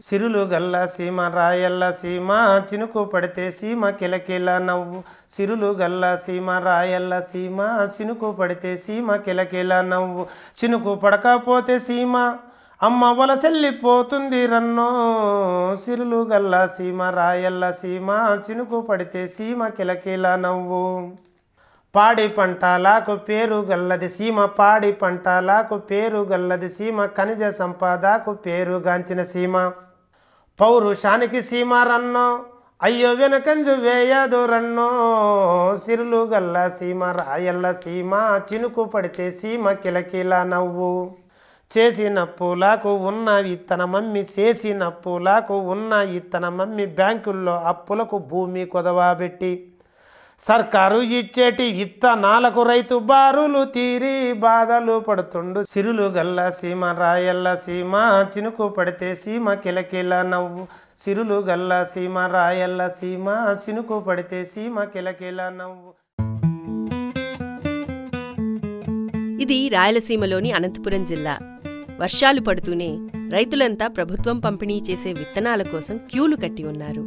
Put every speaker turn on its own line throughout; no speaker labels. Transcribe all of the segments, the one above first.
సిరులు గల్ల సీమ రాయల్ల సీమ చినుకు పడితే సీమ కిలకిల నవ్వు సిరులు గల్ల సీమ రాయల్ల సీమ చినుకు పడితే సీమ కిలకిల నవ్వు చినుకు పడకపోతే సీమ అమ్మ వలసెల్లిపోతుంది రన్నో సిరులు గల్ల సీమ రాయల్ల సీమ చినుకు పడితే సీమ కిలకిల నవ్వు పాడి పంటలకు పేరు గల్లది సీమ పాడి పంటలకు పేరు గల్లది సీమ ఖనిజ సంపదకు పేరుగాంచిన సీమ పౌరుషానికి సీమ రన్నో అయ్యో వెనకంజు వేయదు రన్నో సిరులు గల్ల సీమ రాయల్ల సీమ చినుకు పడితే సీమ కిలకిల నవ్వు చేసిన పూలకు ఉన్న ఇత్తన మమ్మి చేసిన పూలకు ఉన్న ఇత్తన మమ్మి బ్యాంకుల్లో అప్పులకు భూమి కొదవబెట్టి సర్కారు ఇచ్చేటి విత్తనాలకు రైతు బారులు తీరి బాధలు పడుతుండు సిరులు గల్ల సీమ రాయల్ల సీమ చినుకు పడితే సీమ కిలకిల నవ్వు సిరులు గల్ల సీమ రాయల్ల సీమ చినుకు పడితే సీమ కిలకిల నవ్వు
ఇది రాయలసీమలోని అనంతపురం జిల్లా వర్షాలు పడుతూనే రైతులంతా ప్రభుత్వం పంపిణీ చేసే విత్తనాల కోసం క్యూలు కట్టి ఉన్నారు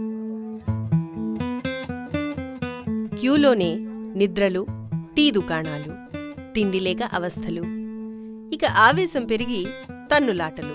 క్యూలోనే నిద్రలు టీ దుకాణాలు తిండి లేక అవస్థలు ఇక ఆవేశం పెరిగి తన్నులాటలు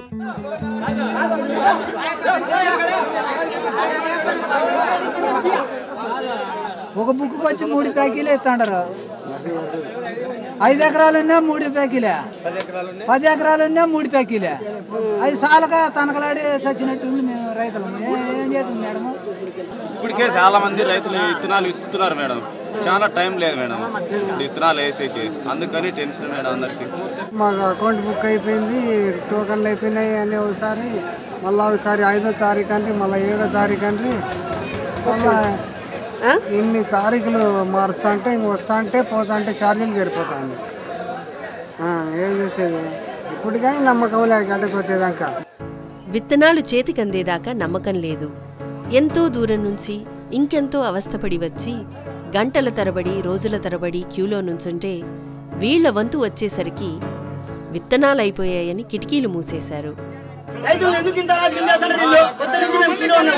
ఒక బుక్కు వచ్చి మూడు ప్యాకీలు ఇస్తాండారు ఐదు ఎకరాలున్నా మూడు ప్యాకీలే పది ఎకరాలున్నా మూడు ప్యాకీలే అది సాలక తనకలాడి చచ్చినట్టుంది మేము రైతులు ఏ- ఏం చేస్తుంది మేడం
ఇప్పటికే చాలా మంది రైతులు విత్తనాలు విత్తుతున్నారు మేడం చాలా టైం లేదు మేడం విత్తనాలు వేసేకి అందుకని టెన్షన్ మేడం అందరికి
మాకు అకౌంట్ బుక్ అయిపోయింది టోకన్లు అయిపోయినాయి అని ఒకసారి మళ్ళీ ఒకసారి ఐదో తారీఖు అంటే మళ్ళీ ఏడో తారీఖు అంటే మళ్ళా ఇన్ని తారీఖులు మారుస్తా అంటే ఇంక వస్తా అంటే పోతా అంటే ఛార్జీలు సరిపోతాయి ఏం చేసేది ఇప్పుడు కానీ నమ్మకం లేక గడ్డకు వచ్చేదాకా
విత్తనాలు చేతికందేదాకా నమ్మకం లేదు ఎంతో దూరం నుంచి ఇంకెంతో అవస్థపడి వచ్చి గంటల తరబడి రోజుల తరబడి క్యూలో నుంచుంటే వీళ్ల వంతు వచ్చేసరికి విత్తనాలైపోయాయని కిటికీలు మూసేశారు
రైతులు ఎందుకు ఇంత రాజకీయం చేస్తారు వీళ్ళు కొత్త నుంచి మేము కిలో ఉన్నాం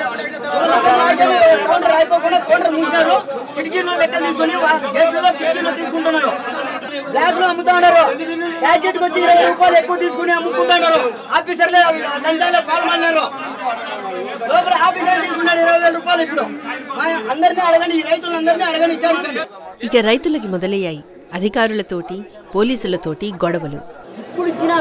కౌంటర్ అయిపోకుండా కౌంటర్ మూసినారు కిటికీలో లెక్కలు తీసుకొని గేట్లలో కిటికీలో తీసుకుంటున్నారు బ్లాక్ లో అమ్ముతా ఉన్నారు ప్యాకెట్ కి వచ్చి ఇరవై రూపాయలు ఎక్కువ తీసుకుని అమ్ముకుంటున్నారు ఆఫీసర్లే లంచాలే పాల్గొన్నారు లోపల ఆఫీసర్ తీసుకున్నాడు ఇరవై వేల రూపాయలు ఇప్పుడు మా అందరినీ అడగండి ఈ రైతులందరినీ అడగని విచారించండి
ఇక రైతులకి మొదలయ్యాయి అధికారులతోటి పోలీసులతోటి గొడవలు
ఇప్పుడు ఇచ్చినా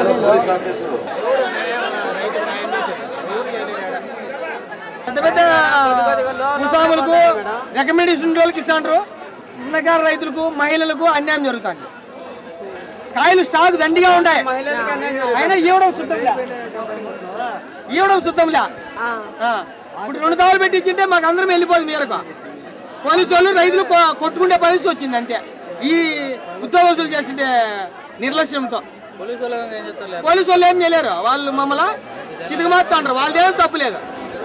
పెద్ద పెద్ద భూస్వాములకు రికమెండేషన్ వాళ్ళకి ఇస్తాండ్రు చిన్నకారు రైతులకు మహిళలకు అన్యాయం జరుగుతుంది కాయలు స్టాక్ దండిగా ఉంటాయి అయినా ఇవ్వడం శుద్ధంలే ఇవ్వడం శుద్ధంలే ఆ. ఇప్పుడు రెండు తావులు పెట్టి ఇచ్చింటే మాకు అందరం వెళ్ళిపోదు మీరకు పోలీసు వాళ్ళు రైతులు కొ- కొట్టుకునే పరిస్థితి వచ్చింది అంతే ఈ ఉద్యోగస్తులు చేసిండే నిర్లక్ష్యంతో పోలీసు వాళ్ళు ఏం చేయలేరు వాళ్ళు మమ్మల్ని చితికి మాత్రంటారు వాళ్ళదేం తప్పులేదు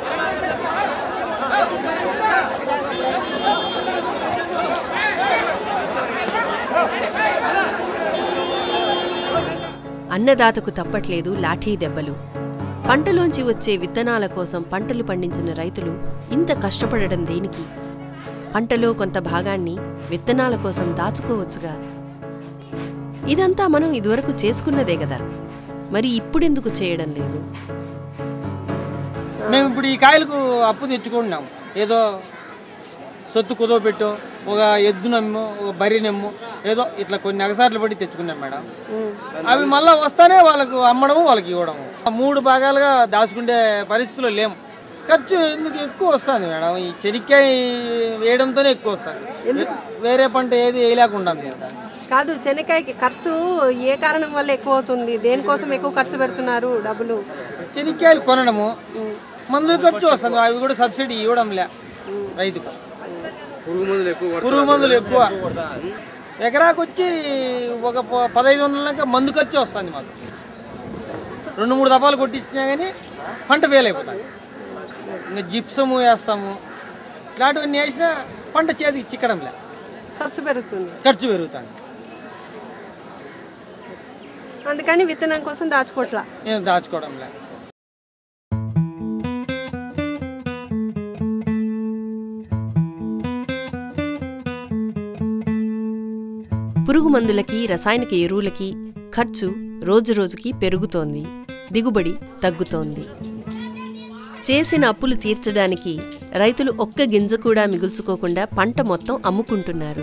అన్నదాతకు తప్పట్లేదు లాఠీ దెబ్బలు పంటలోంచి వచ్చే విత్తనాల కోసం పంటలు పండించిన రైతులు ఇంత కష్టపడడం దేనికి పంటలో కొంత భాగాన్ని విత్తనాల కోసం దాచుకోవచ్చుగా ఇదంతా మనం ఇదివరకు చేసుకున్నదే కదా మరి ఇప్పుడెందుకు చేయడం లేదు
మేము ఇప్పుడు ఈ కాయలకు అప్పు తెచ్చుకుంటున్నాం ఏదో సొత్తు కుదవ పెట్టో ఒక ఎద్దు నమ్ము ఒక బర్రె నమ్ము ఏదో ఇట్లా కొన్ని అగసాట్లు పడి తెచ్చుకున్నాం మేడం అవి మళ్ళీ వస్తానే వాళ్ళకు అమ్మడము వాళ్ళకి ఇవ్వడము ఆ మూడు భాగాలుగా దాచుకునే పరిస్థితుల్లో లేము ఖర్చు ఎందుకు ఎక్కువ వస్తుంది మేడం ఈ చెనిక్కాయ వేయడంతోనే ఎక్కువ వస్తుంది వేరే పంట ఏది వేయలేకుండా మేము
కాదు చెనక్కాయకి ఖర్చు ఏ కారణం వల్ల ఎక్కువ అవుతుంది దేనికోసం ఎక్కువ ఖర్చు పెడుతున్నారు డబ్బులు
చెనిక్కాయలు కొనడము మందుల ఖర్చు వస్తుంది అవి కూడా సబ్సిడీ ఇవ్వడంలే రైతుకు పురుగు మందులు ఎక్కువ ఎకరాకు వచ్చి ఒక ప- పదహైదు వందల దాకా మందు ఖర్చు వస్తుంది మాకు రెండు మూడు దఫాలు కొట్టించినా కానీ పంట వేలైపోతుంది ఇంకా జిప్సము వేస్తాము ఇట్లాంటివన్నీ వేసినా పంట చేతికి చిక్కడంలే
ఖర్చు పెరుగుతుంది
ఖర్చు పెరుగుతుంది
అందుకని విత్తనం కోసం దాచుకోవట్లా
నేను దాచుకోవడంలే
పురుగు మందులకి రసాయనిక ఎరువులకి ఖర్చు రోజురోజుకి పెరుగుతోంది దిగుబడి తగ్గుతోంది చేసిన అప్పులు తీర్చడానికి రైతులు ఒక్క గింజ కూడా మిగుల్చుకోకుండా పంట మొత్తం అమ్ముకుంటున్నారు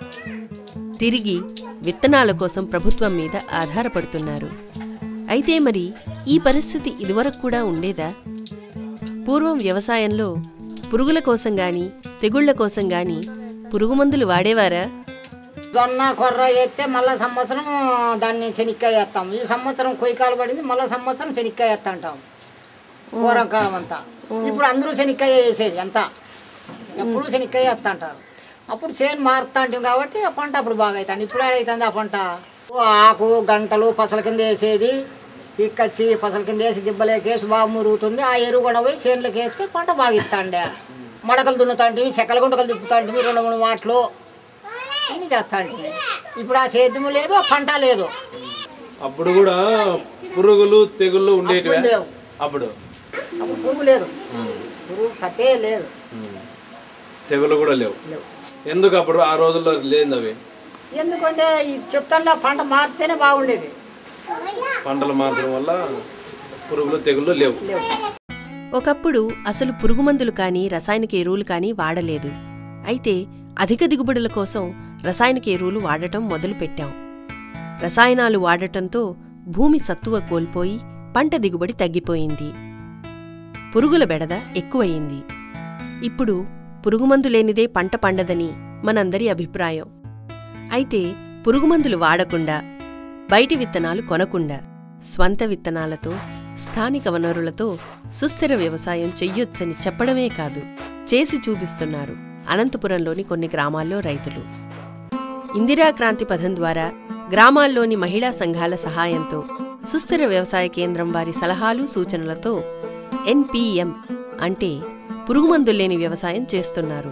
తిరిగి విత్తనాల కోసం ప్రభుత్వం మీద ఆధారపడుతున్నారు అయితే మరి ఈ పరిస్థితి ఇదివరకు కూడా ఉండేదా పూర్వం వ్యవసాయంలో పురుగుల కోసం గాని తెగుళ్ల కోసం గాని పురుగుమందులు వాడేవారా
జొన్న కొర్ర వేస్తే మళ్ళా సంవత్సరం దాన్ని శనిక్కాయ వేస్తాం ఈ సంవత్సరం కొయ్యకాలు పడింది మళ్ళా సంవత్సరం శనిక్కాయ వేస్తా అంటాం పూర్వకాలం అంతా ఇప్పుడు అందరూ శనిక్కాయ వేసేది ఎంత ఎప్పుడు శనిక్కాయ వేస్తా అంటారు అప్పుడు చేను మారుతా ఉంటాం కాబట్టి ఆ పంట అప్పుడు బాగా అవుతుంది ఇప్పుడు ఏడైతుంది ఆ పంట ఆకు గంటలు పసల కింద వేసేది పిక్కచ్చి పసల కింద వేసి దిబ్బలేకేసి బాగా మురుగుతుంది ఆ ఎరువు కూడా పోయి చేనులకు వేస్తే పంట బాగా ఇస్తాండే మడకలు దున్నుతాంటివి చెక్కల గుంటకలు తిప్పుతాంటివి రెండు మూడు మాటలు అన్ని చేస్తాంటివి ఇప్పుడు ఆ సేద్యము లేదు ఆ పంట లేదు
అప్పుడు కూడా పురుగులు తెగుళ్ళు ఉండేటివే
అప్పుడు లేవు.
అప్పుడు
అప్పుడు పురుగు లేదు పురుగు కథే లేదు
తెగులు కూడా లేవు
లేవు.
ఎందుకు అప్పుడు ఆ రోజుల్లో లేదు అవి
ఎందుకంటే ఈ చెప్తాను పంట మారితేనే బాగుండేది
పంటలు మార్చడం వల్ల పురుగులు తెగుళ్ళు లేవు
ఒకప్పుడు అసలు పురుగుమందులు కానీ రసాయనిక ఎరువులు కానీ వాడలేదు అయితే అధిక దిగుబడుల కోసం రసాయనిక ఎరువులు వాడటం మొదలుపెట్టాం రసాయనాలు వాడటంతో భూమి సత్తువ కోల్పోయి పంట దిగుబడి తగ్గిపోయింది పురుగుల బెడద ఎక్కువయింది ఇప్పుడు పురుగుమందు లేనిదే పంట పండదని మనందరి అభిప్రాయం అయితే పురుగుమందులు వాడకుండా బయటి విత్తనాలు కొనకుండా స్వంత విత్తనాలతో స్థానిక వనరులతో సుస్థిర వ్యవసాయం చెయ్యొచ్చని చెప్పడమే కాదు చేసి చూపిస్తున్నారు అనంతపురంలోని కొన్ని గ్రామాల్లో రైతులు ఇందిరా క్రాంతి పథం ద్వారా గ్రామాల్లోని మహిళా సంఘాల సహాయంతో సుస్థిర వ్యవసాయ కేంద్రం వారి సలహాలు సూచనలతో ఎన్పిఎం అంటే పురుగుమందులు లేని వ్యవసాయం చేస్తున్నారు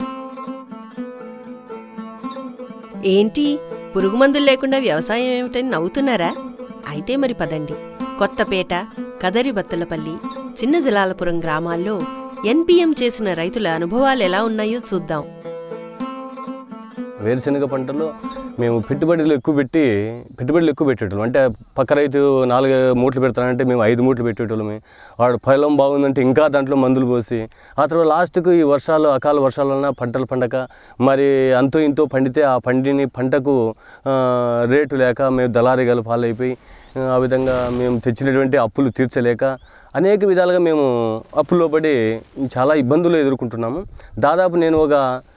ఏంటి పురుగుమందులు లేకుండా వ్యవసాయం ఏమిటని నవ్వుతున్నారా అయితే మరి పదండి కొత్తపేట కదరిబత్తలపల్లి చిన్న జలాలపురం గ్రామాల్లో ఎన్పిఎం చేసిన రైతుల అనుభవాలు ఎలా ఉన్నాయో చూద్దాం
వేరుశనగ పంటలో మేము పెట్టుబడులు ఎక్కువ పెట్టి పెట్టుబడులు ఎక్కువ పెట్టేటోళ్ళం అంటే పక్క రైతు నాలుగు మూట్లు పెడతానంటే మేము ఐదు మూట్లు పెట్టేటోళ్ళమే వాడు పొలం బాగుందంటే ఇంకా దాంట్లో మందులు పోసి ఆ తర్వాత లాస్ట్కు ఈ వర్షాలు అకాల వర్షాల వలన పంటలు పండక మరి అంతో ఇంతో పండితే ఆ పండిని పంటకు ఆ, రేటు లేక మేము దళారీగాలు పాలైపోయి ఆ, ఆ విధంగా మేము తెచ్చినటువంటి అప్పులు తీర్చలేక అనేక విధాలుగా మేము అప్పుల్లో పడి చాలా ఇబ్బందులు ఎదుర్కొంటున్నాము దాదాపు నేను ఒక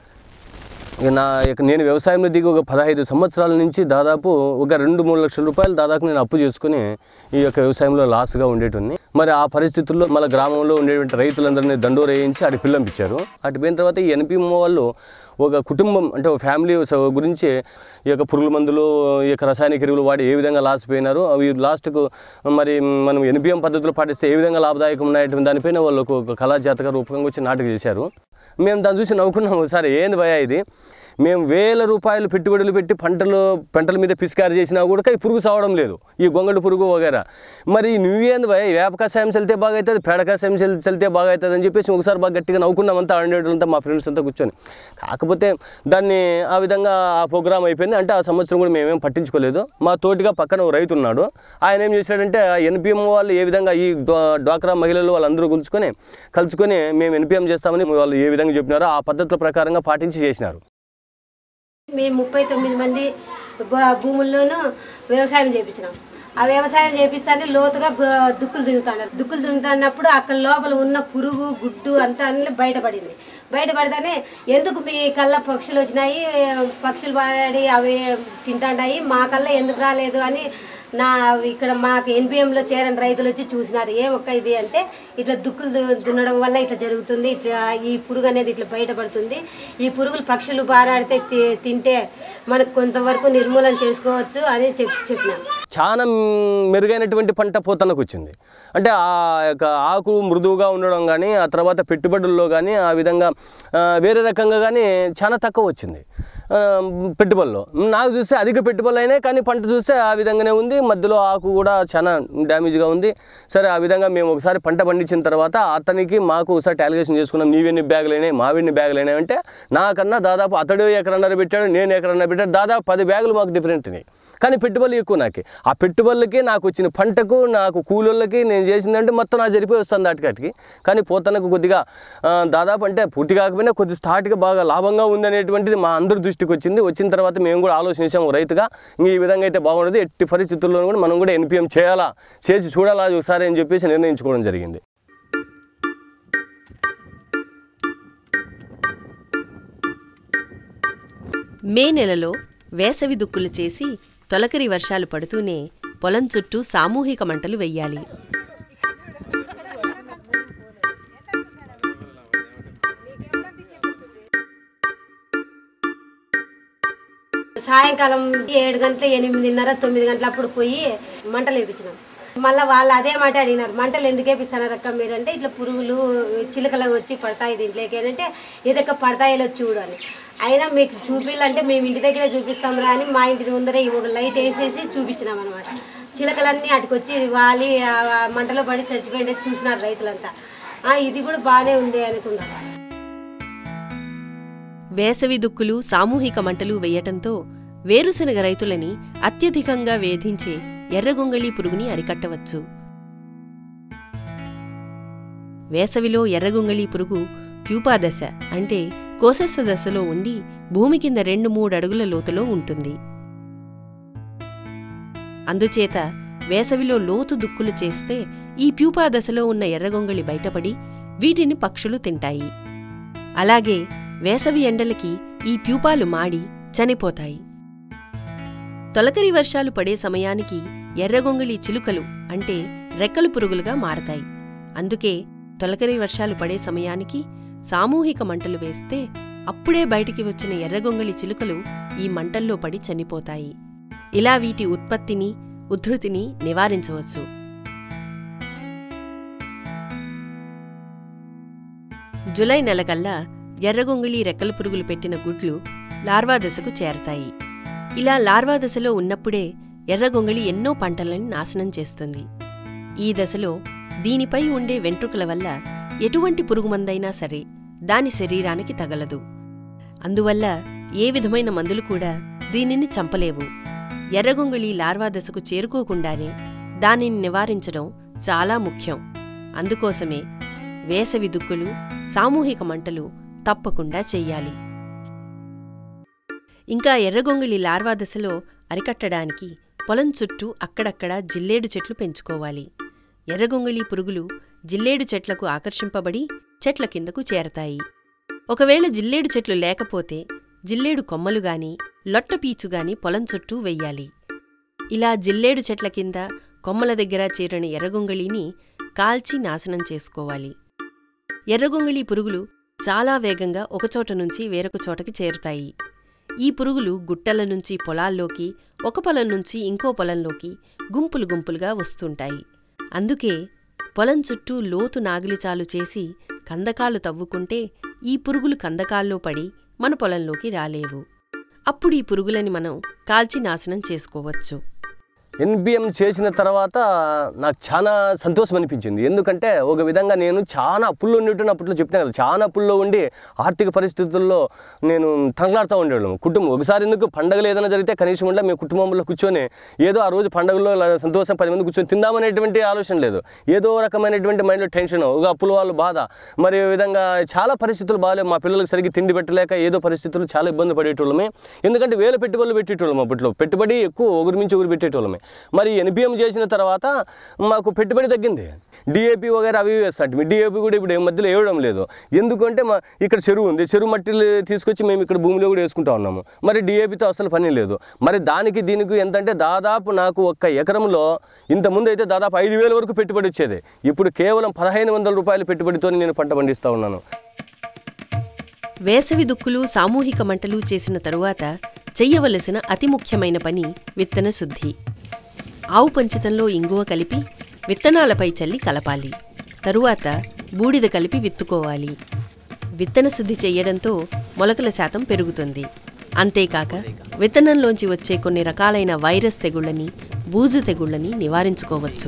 ఇక నా ఇక నేను వ్యవసాయంలో దిగి ఒక పదహైదు సంవత్సరాల నుంచి దాదాపు ఒక రెండు మూడు లక్షల రూపాయలు దాదాపు నేను అప్పు చేసుకుని ఈ యొక్క వ్యవసాయంలో లాస్గా ఉండేటుంది మరి ఆ పరిస్థితుల్లో మన గ్రామంలో ఉండేటువంటి రైతులందరినీ దండోర వేయించి అటు పిల్లంపించారు అటు పోయిన తర్వాత ఈ ఎన్పిఎం వాళ్ళు ఒక కుటుంబం అంటే ఒక ఫ్యామిలీ స- గురించి ఈ యొక్క పురుగుల మందులు ఈ యొక్క రసాయనిక ఎరువులు వాడి ఏ విధంగా లాస్ పోయినారు అవి లాస్ట్కు మరి మనం ఎన్పిఎం పద్ధతులు పాటిస్తే ఏ విధంగా లాభదాయకం ఉన్నాయటువంటి దానిపైన వాళ్ళు ఒక- ఒక కళాజాతక రూపకంగా వచ్చి నాటకం చేశారు మేము దాన్ని చూసి నవ్వుకున్నాము సరే ఏంది భయ ఇది మేము వేల రూపాయలు పెట్టుబడులు పెట్టి పంటలు పంటల మీద పిసికారి చేసినా కూడా ఈ పురుగు సావడం లేదు ఈ గొంగళి పురుగు వగేరా మరి నువ్వేంది భయ వేప కషాయం చల్లితే బాగా అవుతుంది పేడ కషాయం చల్- చల్లితే బాగా అవుతుంది అని చెప్పేసి ఒకసారి బాగా గట్టిగా నవ్వుకున్నామంతా ఆడేటంతా మా ఫ్రెండ్స్ అంతా కూర్చొని కాకపోతే దాన్ని ఆ విధంగా ఆ ప్రోగ్రామ్ అయిపోయింది అంటే ఆ సంవత్సరం కూడా మేమేం పట్టించుకోలేదు మా తోటిగా పక్కన ఓ రైతు ఉన్నాడు ఆయన ఏం చేశాడంటే ఎన్పిఎం వాళ్ళు ఏ విధంగా ఈ డ్వా- డ్వాక్రా మహిళలు వాళ్ళందరూ కలుసుకొని కలుసుకొని మేము ఎన్పిఎం చేస్తామని వాళ్ళు ఏ విధంగా చెప్పినారో ఆ పద్ధతుల ప్రకారంగా పాటించి చేసినారు
మేము ముప్పై తొమ్మిది మంది భూ- భూముల్లోనూ వ్యవసాయం చేపించినాం ఆ వ్యవసాయం చేపిస్తానే లోతుగా గు- దుక్కులు దున్నుతాడు దుక్కులు దున్నుతున్నప్పుడు అక్కడ లోపల ఉన్న పురుగు గుడ్డు అంతా అన్ని బయటపడింది బయటపడితేనే ఎందుకు మీ కళ్ళ పక్షులు వచ్చినాయి పక్షులు పాడి అవి తింటాండాయి మా కళ్ళ ఎందుకు రాలేదు అని నా ఇక్కడ మాకు ఎన్పిఎంలో చేరని రైతులు వచ్చి చూసినారు ఏమొక్క ఇది అంటే ఇట్లా దుక్కులు దు- దున్నడం వల్ల ఇట్లా జరుగుతుంది ఇట్లా ఈ పురుగు అనేది ఇట్లా బయటపడుతుంది ఈ పురుగులు పక్షులు పారాడితే తి- తింటే మనకు కొంతవరకు నిర్మూలన చేసుకోవచ్చు అని చెప్ చెప్పినాం
చాలా మ్, మెరుగైనటువంటి పంట పోతనకు వచ్చింది అంటే ఆ యొక్క ఆకు మృదువుగా ఉండడం కానీ ఆ తర్వాత పెట్టుబడుల్లో కానీ ఆ విధంగా ఆ, వేరే రకంగా కానీ చాలా తక్కువ వచ్చింది ఆ, పెట్టుబడులు నాకు చూస్తే అధిక పెట్టుబడులు అయినాయి కానీ పంట చూస్తే ఆ విధంగానే ఉంది మధ్యలో ఆకు కూడా చాలా డ్యామేజ్గా ఉంది సరే ఆ విధంగా మేము ఒకసారి పంట పండించిన తర్వాత అతనికి మాకు ఒకసారి టాలిగేషన్ చేసుకున్నాం నీవెన్ని బ్యాగులు అయినాయి మావెన్ని బ్యాగులు అయినాయి అంటే నాకన్నా దాదాపు అతడు ఎకరన్నర పెట్టాడు నేను ఎకరన్నర పెట్టాడు దాదాపు పది బ్యాగులు మాకు డిఫరెంట్ ఉన్నాయి కానీ పెట్టుబడులు ఎక్కువ నాకు ఆ పెట్టుబడులకి నాకు వచ్చిన పంటకు నాకు కూలోళ్ళకి నేను చేసిందంటే మొత్తం నాకు జరిపోయి వస్తుంది అటుకటికి కానీ పోతనకు కొద్దిగా ఆ, దాదాపు అంటే పూర్తి కాకపోయినా కొద్ది స్టార్ట్గా బాగా లాభంగా ఉందనేటువంటిది మా అందరి దృష్టికి వచ్చింది వచ్చిన తర్వాత మేము కూడా ఆలోచించాము రైతుగా ఇంక ఈ విధంగా అయితే బాగుండదు ఎట్టి పరిస్థితుల్లో కూడా మనం కూడా ఎన్పిఎం చేయాలా చేసి చూడాలా ఒకసారి అని చెప్పేసి నిర్ణయించుకోవడం జరిగింది
మే నెలలో వేసవి దుక్కులు చేసి తొలకరి వర్షాలు పడుతూనే పొలం చుట్టూ సామూహిక మంటలు వెయ్యాలి
సాయంకాలం ఏడు గంటల ఎనిమిదిన్నర తొమ్మిది గంటల అప్పుడు పోయి మంటలు వేయించినాం మళ్ళీ వాళ్ళు అదే మాట అడిగినారు మంటలు ఎందుకు వేపిస్తున్నారు అక్క మీరంటే ఇట్లా పురుగులు చిలుకలు వచ్చి పడతాయి దీంట్లోకి అంటే ఏదక్క పడతాయిలో చూడు అని అయినా మీకు చూపించాలంటే మేము ఇంటి దగ్గర చూపిస్తాం రా అని మా ఇంటి ముందర ఈ ఒక లైట్ వేసేసి చూపించినాం అనమాట చిలకలన్నీ అటుకొచ్చి వాలి ఆ మంటలో పడి చచ్చిపోయింటే చూసినారు రైతులంతా ఆ, ఇది కూడా బాగానే ఉంది అనుకున్నారు
వేసవి దుక్కులు సామూహిక మంటలు వేయటంతో వేరుశనగ రైతులని అత్యధికంగా వేధించే ఎర్రగొంగళి పురుగుని అరికట్టవచ్చు వేసవిలో ఎర్రగొంగళి పురుగు ప్యూపా దశ అంటే కోసెస్స దశలో ఉండి భూమి కింద రెండు మూడు అడుగుల లోతులో ఉంటుంది అందుచేత వేసవిలో లోతు దుక్కులు చేస్తే ఈ ప్యూపా దశలో ఉన్న ఎర్రగొంగళి బయటపడి వీటిని పక్షులు తింటాయి అలాగే వేసవి ఎండలకి ఈ ప్యూపాలు మాడి చనిపోతాయి తొలకరి వర్షాలు పడే సమయానికి ఎర్రగొంగళి చిలుకలు అంటే రెక్కలు పురుగులుగా మారతాయి అందుకే తొలకరి వర్షాలు పడే సమయానికి సామూహిక మంటలు వేస్తే అప్పుడే బయటికి వచ్చిన ఎర్రగొంగళి చిలుకలు ఈ మంటల్లో పడి చనిపోతాయి ఇలా వీటి ఉత్పత్తిని ఉద్ధృతిని నివారించవచ్చు జులై నెలకల్లా ఎర్రగొంగిళి రెక్కల పురుగులు పెట్టిన గుడ్లు లార్వా దశకు చేరతాయి ఇలా లార్వా దశలో ఉన్నప్పుడే ఎర్రగొంగళి ఎన్నో పంటలను నాశనం చేస్తుంది ఈ దశలో దీనిపై ఉండే వెంట్రుకల వల్ల ఎటువంటి పురుగుమందైనా సరే దాని శరీరానికి తగలదు అందువల్ల ఏ విధమైన మందులు కూడా దీనిని చంపలేవు ఎర్రగొంగళి లార్వా దశకు చేరుకోకుండానే దానిని నివారించడం చాలా ముఖ్యం అందుకోసమే వేసవి దుక్కులు సామూహిక మంటలు తప్పకుండా చెయ్యాలి ఇంకా ఎర్రగొంగళి లార్వా దశలో అరికట్టడానికి పొలం చుట్టూ అక్కడక్కడా జిల్లేడు చెట్లు పెంచుకోవాలి ఎర్రగొంగళి పురుగులు జిల్లేడు చెట్లకు ఆకర్షింపబడి చెట్ల కిందకు చేరతాయి ఒకవేళ జిల్లేడు చెట్లు లేకపోతే జిల్లేడు కొమ్మలు గాని లొట్టపీచు గాని పొలం చుట్టూ వెయ్యాలి ఇలా జిల్లేడు చెట్ల కింద కొమ్మల దగ్గర చేరిన ఎర్రగొంగళిని కాల్చి నాశనం చేసుకోవాలి ఎర్రగొంగళి పురుగులు చాలా వేగంగా ఒకచోట నుంచి వేరొక చోటకి చేరుతాయి ఈ పురుగులు గుట్టల నుంచి పొలాల్లోకి ఒక పొలం నుంచి ఇంకో పొలంలోకి గుంపులు గుంపులుగా వస్తుంటాయి అందుకే పొలం చుట్టూ లోతు నాగిలిచాలు చేసి కందకాలు తవ్వుకుంటే ఈ పురుగులు కందకాల్లో పడి మన పొలంలోకి రాలేవు అప్పుడు ఈ పురుగులని మనం కాల్చి నాశనం చేసుకోవచ్చు
ఎన్బిఎం చేసిన తర్వాత నాకు చాలా సంతోషం అనిపించింది ఎందుకంటే ఒక విధంగా నేను చాలా అప్పుల్లో ఉండేటని అప్పట్లో చెప్పినా కదా చాలా అప్పుల్లో ఉండి ఆర్థిక పరిస్థితుల్లో నేను తగలాడుతూ ఉండేవాళ్ళం కుటుంబం ఒకసారి ఎందుకు పండగలు ఏదైనా జరిగితే కనీసం ఉండే మేము కుటుంబంలో కూర్చొని ఏదో ఆ రోజు పండగల్లో ఇలా సంతోషం పది మంది కూర్చొని తిందామనేటువంటి ఆలోచన లేదు ఏదో రకమైనటువంటి మైండ్లో టెన్షన్ ఒక అప్పుల వాళ్ళు బాధ మరి ఈ విధంగా చాలా పరిస్థితులు బాగాలేవు మా పిల్లలకు సరిగ్గా తిండి పెట్టలేక ఏదో పరిస్థితులు చాలా ఇబ్బంది పడేటోళ్ళమే ఎందుకంటే వేల పెట్టుబడులు పెట్టేటోళ్ళం అప్పట్లో పెట్టుబడి ఎక్కువ ఒకరి మించి ఒకరు పెట్టేటోళ్ళమే మరి ఎన్పిఎం చేసిన తర్వాత మాకు పెట్టుబడి తగ్గింది డిఏపి వగైరా అవి వేస్తాంటి మీ డిఏపి కూడా ఇప్పుడు ఈ మధ్యలో వేయడం లేదు ఎందుకంటే మా ఇక్కడ చెరువు ఉంది చెరువు మట్టిలు తీసుకొచ్చి మేము ఇక్కడ భూమిలో కూడా వేసుకుంటా ఉన్నాము మరి డిఏపితో అసలు పని లేదు మరి దానికి దీనికి ఎంతంటే దాదాపు నాకు ఒక్క ఎకరంలో ఇంతకుముందు అయితే దాదాపు ఐదు వేల వరకు పెట్టుబడి వచ్చేది ఇప్పుడు కేవలం పదహైదు వందల రూపాయల పెట్టుబడితో నేను పంట పండిస్తూ ఉన్నాను
వేసవి దుక్కులు సామూహిక మంటలు చేసిన తరువాత చెయ్యవలసిన అతి ముఖ్యమైన పని విత్తన శుద్ధి ఆవు పంచితంలో ఇంగువ కలిపి విత్తనాలపై చల్లి కలపాలి తరువాత బూడిద కలిపి విత్తుకోవాలి విత్తన శుద్ధి చెయ్యడంతో మొలకల శాతం పెరుగుతుంది అంతేకాక విత్తనంలోంచి వచ్చే కొన్ని రకాలైన వైరస్ తెగుళ్ళని బూజు తెగుళ్ళని నివారించుకోవచ్చు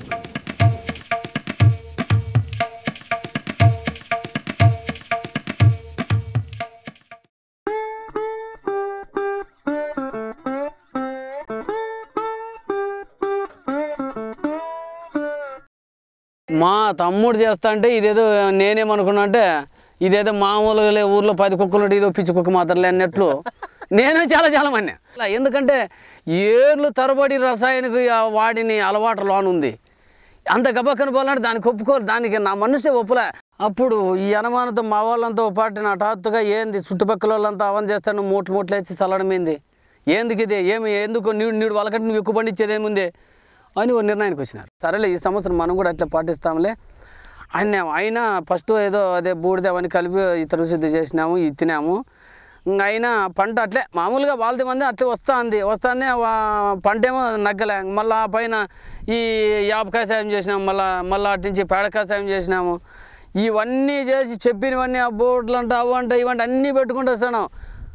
మా తమ్ముడు చేస్తా అంటే ఇదేదో నేనేమనుకున్నా అంటే ఇదేదో మామూలుగా లే ఊర్లో పది కుక్కలు ఉంటే ఇదో పిచ్చి కుక్క మాత్రలే అన్నట్లు నేను చాలా చాలా మన్నా ఎందుకంటే ఏర్లు తరబడి రసాయనిక వాడిని అలవాటు లోనుంది అంత గబక్కన పోవాలంటే దానికి ఒప్పుకోరు దానికి నా మనసే ఒప్పులే అప్పుడు ఈ అనుమానంతో మా వాళ్ళంతా పాటిన హఠాత్తుగా ఏంది చుట్టుపక్కల వాళ్ళంతా అవన్ చేస్తాను మూట్లు మూట్లు వేసి చల్లడం ఏంది ఏందుకు ఇది ఏమి ఎందుకు నీడు నీడు వాళ్ళకంటే నువ్వు ఎక్కువ పండించేది ఏముంది అని ఓ నిర్ణయానికి వచ్చినారు సరేలే ఈ సంవత్సరం మనం కూడా అట్లా పాటిస్తాంలే ఆయన అయినా ఫస్ట్ ఏదో అదే బూడిద అవన్నీ కలిపి ఇతర శుద్ధి చేసినాము ఇత్తినాము ఇంకా అయినా పంట అట్లే మామూలుగా వాళ్ళది మంది అట్లే వస్తుంది వస్తుంది పంట ఏమో నగ్గలే మళ్ళీ ఆ పైన ఈ యాపకాయ సాయం చేసినాము మళ్ళీ మళ్ళీ అటు నుంచి పేడకాయ సాయం చేసినాము ఇవన్నీ చేసి చెప్పినవన్నీ ఆ బోట్లు అంట అవంట ఇవంట అన్నీ పెట్టుకుంటూ వస్తాను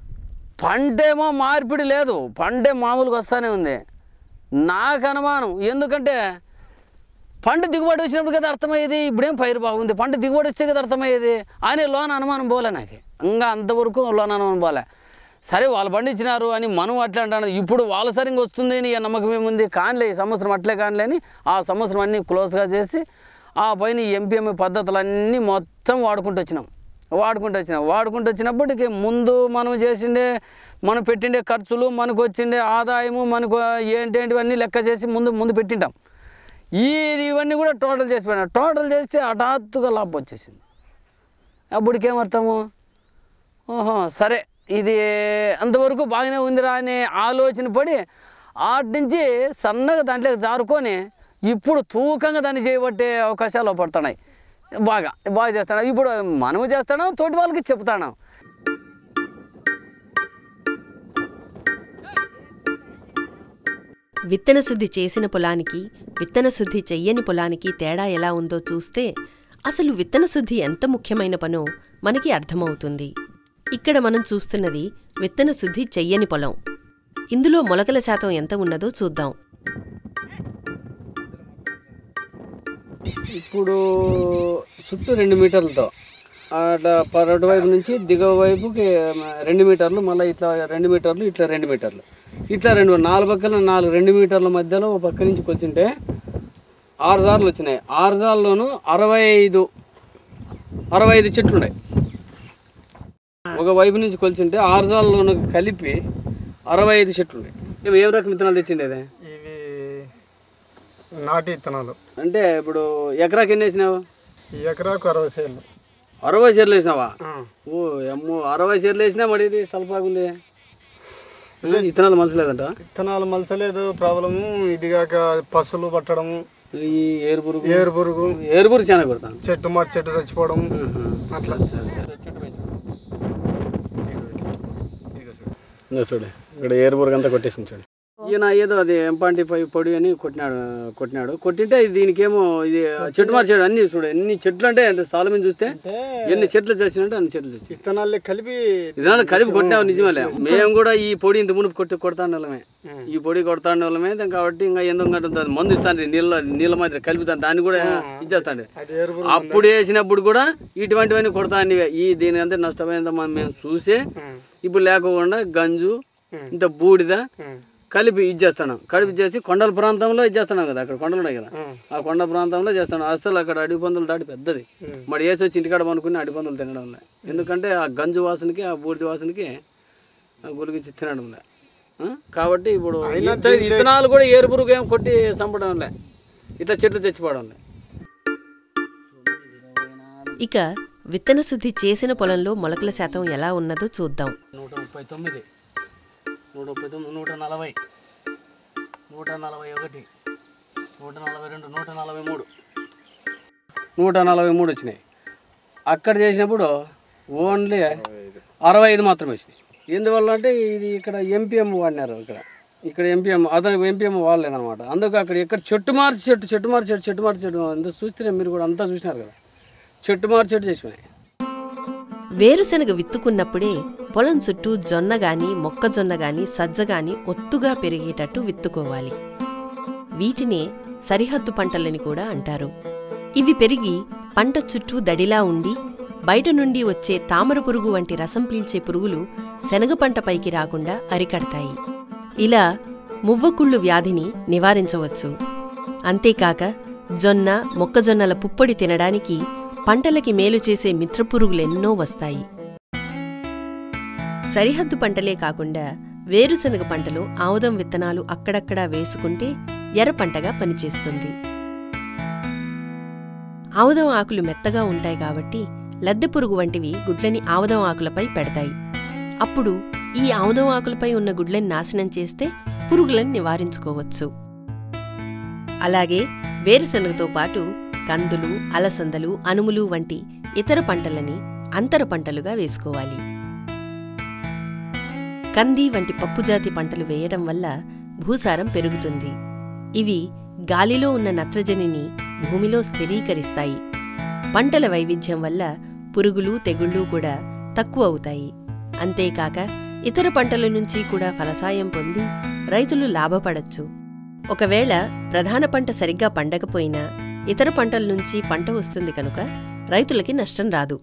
పంటేమో మార్పిడి లేదు పంటే మామూలుగా వస్తూనే ఉంది నాకు అనుమానం ఎందుకంటే పంట దిగుబడి వచ్చినప్పుడు కదా అర్థమయ్యేది ఇప్పుడేం పైరు బాగుంది పంట దిగుబడి వస్తే కదా అర్థమయ్యేది అని లోన అనుమానం పోలే నాకు ఇంకా అంతవరకు లోన అనుమానం పోలే సరే వాళ్ళు పండించినారు అని మనం అట్లా అంటాను ఇప్పుడు వాళ్ళ సరిగ్గా వస్తుంది అని ఇక నమ్మకం ఏముంది కానిలే ఈ సంవత్సరం అట్లే కానిలే అని ఆ సంవత్సరం అన్నీ క్లోజ్గా చేసి ఆ పైన ఈ ఎంపీఎం పద్ధతులన్నీ మొత్తం వాడుకుంటూ వచ్చినాం వాడుకుంటూ వచ్చినాం వాడుకుంటూ వచ్చినప్పటికి ముందు మనం చేసిండే మనం పెట్టిండే ఖర్చులు మనకు వచ్చిండే ఆదాయము మనకు ఏంటేంటివన్నీ లెక్క చేసి ముందు ముందు పెట్టింటాం ఈ ఇవన్నీ కూడా టోటల్ చేసి పోయినా టోటల్ చేస్తే హఠాత్తుగా లాభం వచ్చేసింది అప్పటికేమర్థము ఓహో సరే ఇది అంతవరకు బాగానే ఉందిరా అనే ఆలోచన పడి ఆటి నుంచి సన్నగా దాంట్లోకి జారుకొని ఇప్పుడు తూకంగా దాన్ని చేయబట్టే అవకాశాలు పడుతున్నాయి బాగా బాగా చేస్తాను ఇప్పుడు మనము చేస్తాను తోటి వాళ్ళకి చెప్తాను
విత్తన శుద్ధి చేసిన పొలానికి విత్తన శుద్ధి చెయ్యని పొలానికి తేడా ఎలా ఉందో చూస్తే అసలు విత్తన శుద్ధి ఎంత ముఖ్యమైన పనో మనకి అర్థమవుతుంది ఇక్కడ మనం చూస్తున్నది విత్తన శుద్ధి చెయ్యని పొలం ఇందులో మొలకల శాతం ఎంత ఉన్నదో చూద్దాం
ఇప్పుడు చుట్టూ రెండు మీటర్లతో అట్లా పరటి వైపు నుంచి దిగువ వైపుకి రెండు మీటర్లు మళ్ళీ ఇట్లా రెండు మీటర్లు ఇట్లా రెండు మీటర్లు ఇట్లా రెండు నాలుగు పక్కల నాలుగు రెండు మీటర్ల మధ్యలో ఒక పక్క నుంచి కూర్చుంటే ఆరు సార్లు వచ్చినాయి ఆరు సార్లోనూ అరవై ఐదు అరవై ఐదు చెట్లు ఉన్నాయి ఒక వైపు నుంచి కొలిచింటే ఆరు సార్లోనూ కలిపి అరవై ఐదు చెట్లు ఉన్నాయి ఇవి ఏం రకం విత్తనాలు తెచ్చిండేది
ఇవి నాటి విత్తనాలు
అంటే ఇప్పుడు ఎకరాకి ఎన్ని వేసినావు
ఈ ఎకరాకు అరవై సేర్లు
అరవై చీరలు వేసినావా ఓ అమ్మో అరవై చీరలు వేసినా మరి ఇది సలపాగుంది ఇత్తనాలు మలసలేదంట
విత్తనాలు మలసలేదు ప్రాబ్లము ఇది కాక పసులు పట్టడము
ఈ ఏరు పురుగు
ఏరు పురుగు
ఏరు పురుగు చాలా కొడతాను
చెట్టు మాట చెట్టు చచ్చిపోవడం అట్లా
ఇంకా చూడు ఇక్కడ ఏరు పురుగు అంతా కొట్టేసింది చూడు ఈయన ఏదో అది ఎంపాంటి పై పొడి అని కొట్టినాడు కొట్టినాడు కొట్టింటే ఇది దీనికేమో ఇది చెట్టు మార్చాడు అన్ని చూడు ఎన్ని చెట్లు అంటే అంటే సాల మీద చూస్తే ఎన్ని చెట్లు చేసినట్టు అన్ని చెట్లు చేసి
విత్తనాలు కలిపి
ఇదన్నా కలిపి కొట్టావు నిజమేలే మేము కూడా ఈ పొడి ఇంత మునుపు కొట్టి కొడతాండే వాళ్ళమే ఈ పొడి కొడతాండే వాళ్ళమే దాని కాబట్టి ఇంకా ఎందుకంటే మందు ఇస్తాండి నీళ్ళ నీళ్ళ మాదిరి కలుపుతాను దాన్ని కూడా ఇచ్చేస్తాండి అప్పుడు వేసినప్పుడు కూడా ఇటువంటివన్నీ కొడతాండి ఈ దీని అంతా నష్టమైందా మనం మేము చూసే ఇప్పుడు లేకుండా గంజు ఇంత బూడిద కలిపి ఇచ్చేస్తాను కలిపి చేసి కొండల ప్రాంతంలో ఇచ్చేస్తున్నాం కదా అక్కడ కొండలు ఉన్నాయి కదా ఆ కొండ ప్రాంతంలో చేస్తాను అసలు అక్కడ అడవి పందులు దాటి పెద్దది మరి వేసి వచ్చి ఇంటికాడ పనుకుని అడవి పందులు తినడం లే ఎందుకంటే ఆ గంజు వాసనకి ఆ బూడిద వాసనకి ఆ గురిగిచ్చి తినడం లే ఆ? కాబట్టి ఇప్పుడు ఇత్త- విత్తనాలు కూడా ఏరు పురుగు ఏం కొట్టి చంపడం లే ఇట్లా చెట్లు తెచ్చిపోవడం లే
ఇక విత్తన శుద్ధి చేసిన పొలంలో మొలకల శాతం ఎలా ఉన్నదో చూద్దాం
నూట ముప్పై తొమ్మిది నూట ముప్పై తొమ్మిది నూట నలభై నూట నలభై ఒకటి నూట నలభై రెండు నూట నలభై మూడు నూట నలభై మూడు వచ్చినాయి అక్కడ చేసినప్పుడు ఓన్లీ అరవై ఐదు మాత్రమే వచ్చినాయి ఎందువల్ల అంటే ఇది ఇక్కడ ఎంపీఎం వాడినారు ఇక్కడ ఇక్కడ ఎంపీఎం అతను ఎంపీఎం వాడలేదన్నమాట అందుకు అక్కడ ఎక్కడ చెట్టు మార్చి చెట్టు చెట్టు మార్చి చెట్టు చెట్టు మార్చి చెట్టు అంతా చూస్తే మీరు కూడా అంతా చూసినారు కదా చెట్టు మార్చి చెట్టు చేసినాయి
వేరుశనగ విత్తుకున్నప్పుడే పొలం చుట్టూ జొన్న గాని మొక్కజొన్న గాని సజ్జ గాని ఒత్తుగా పెరిగేటట్టు విత్తుకోవాలి వీటినే సరిహద్దు పంటలని కూడా అంటారు ఇవి పెరిగి పంట చుట్టూ దడిలా ఉండి బయట నుండి వచ్చే తామర పురుగు వంటి రసం పీల్చే పురుగులు శనగ పంటపైకి రాకుండా అరికడతాయి ఇలా మువ్వకుళ్ళు వ్యాధిని నివారించవచ్చు అంతేకాక జొన్న మొక్కజొన్నల పుప్పొడి తినడానికి పంటలకి మేలు చేసే మిత్రపురుగులెన్నో వస్తాయి సరిహద్దు పంటలే కాకుండా వేరుశనగ పంటలో ఆముదం విత్తనాలు అక్కడక్కడా వేసుకుంటే ఎర్ర పంటగా పనిచేస్తుంది ఆముదం ఆకులు మెత్తగా ఉంటాయి కాబట్టి లద్దె పురుగు వంటివి గుడ్లని ఆముదం ఆకులపై పెడతాయి అప్పుడు ఈ ఆముదం ఆకులపై ఉన్న గుడ్లని నాశనం చేస్తే పురుగులను నివారించుకోవచ్చు అలాగే వేరుశనగతో పాటు కందులు అలసందలు అనుములు వంటి ఇతర పంటలని అంతర పంటలుగా వేసుకోవాలి కంది వంటి పప్పుజాతి పంటలు వేయడం వల్ల భూసారం పెరుగుతుంది ఇవి గాలిలో ఉన్న నత్రజనిని భూమిలో స్థిరీకరిస్తాయి పంటల వైవిధ్యం వల్ల పురుగులు తెగుళ్ళు కూడా తక్కువ అవుతాయి అంతేకాక ఇతర పంటల నుంచి కూడా ఫలసాయం పొంది రైతులు లాభపడచ్చు ఒకవేళ ప్రధాన పంట సరిగ్గా పండకపోయినా ఇతర పంటల నుంచి పంట వస్తుంది కనుక రైతులకి నష్టం రాదు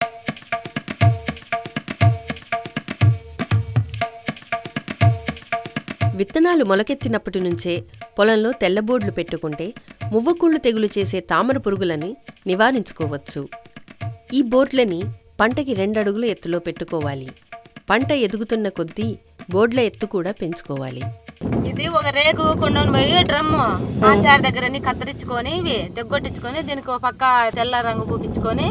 విత్తనాలు మొలకెత్తినప్పటి నుంచే పొలంలో తెల్లబోడ్లు పెట్టుకుంటే మువ్వకుళ్ళు తెగులు చేసే తామర పురుగులని నివారించుకోవచ్చు ఈ బోర్డ్లని పంటకి రెండడుగుల ఎత్తులో పెట్టుకోవాలి పంట ఎదుగుతున్న కొద్దీ బోర్డ్ల ఎత్తు కూడా పెంచుకోవాలి
ఇది ఒక రేగు కొండను పోయి డ్రమ్ము ఆచార దగ్గరని కత్తిరించుకొని ఇవి తెగ్గొట్టించుకొని దీనికి ఒక పక్క తెల్ల రంగు పూపించుకొని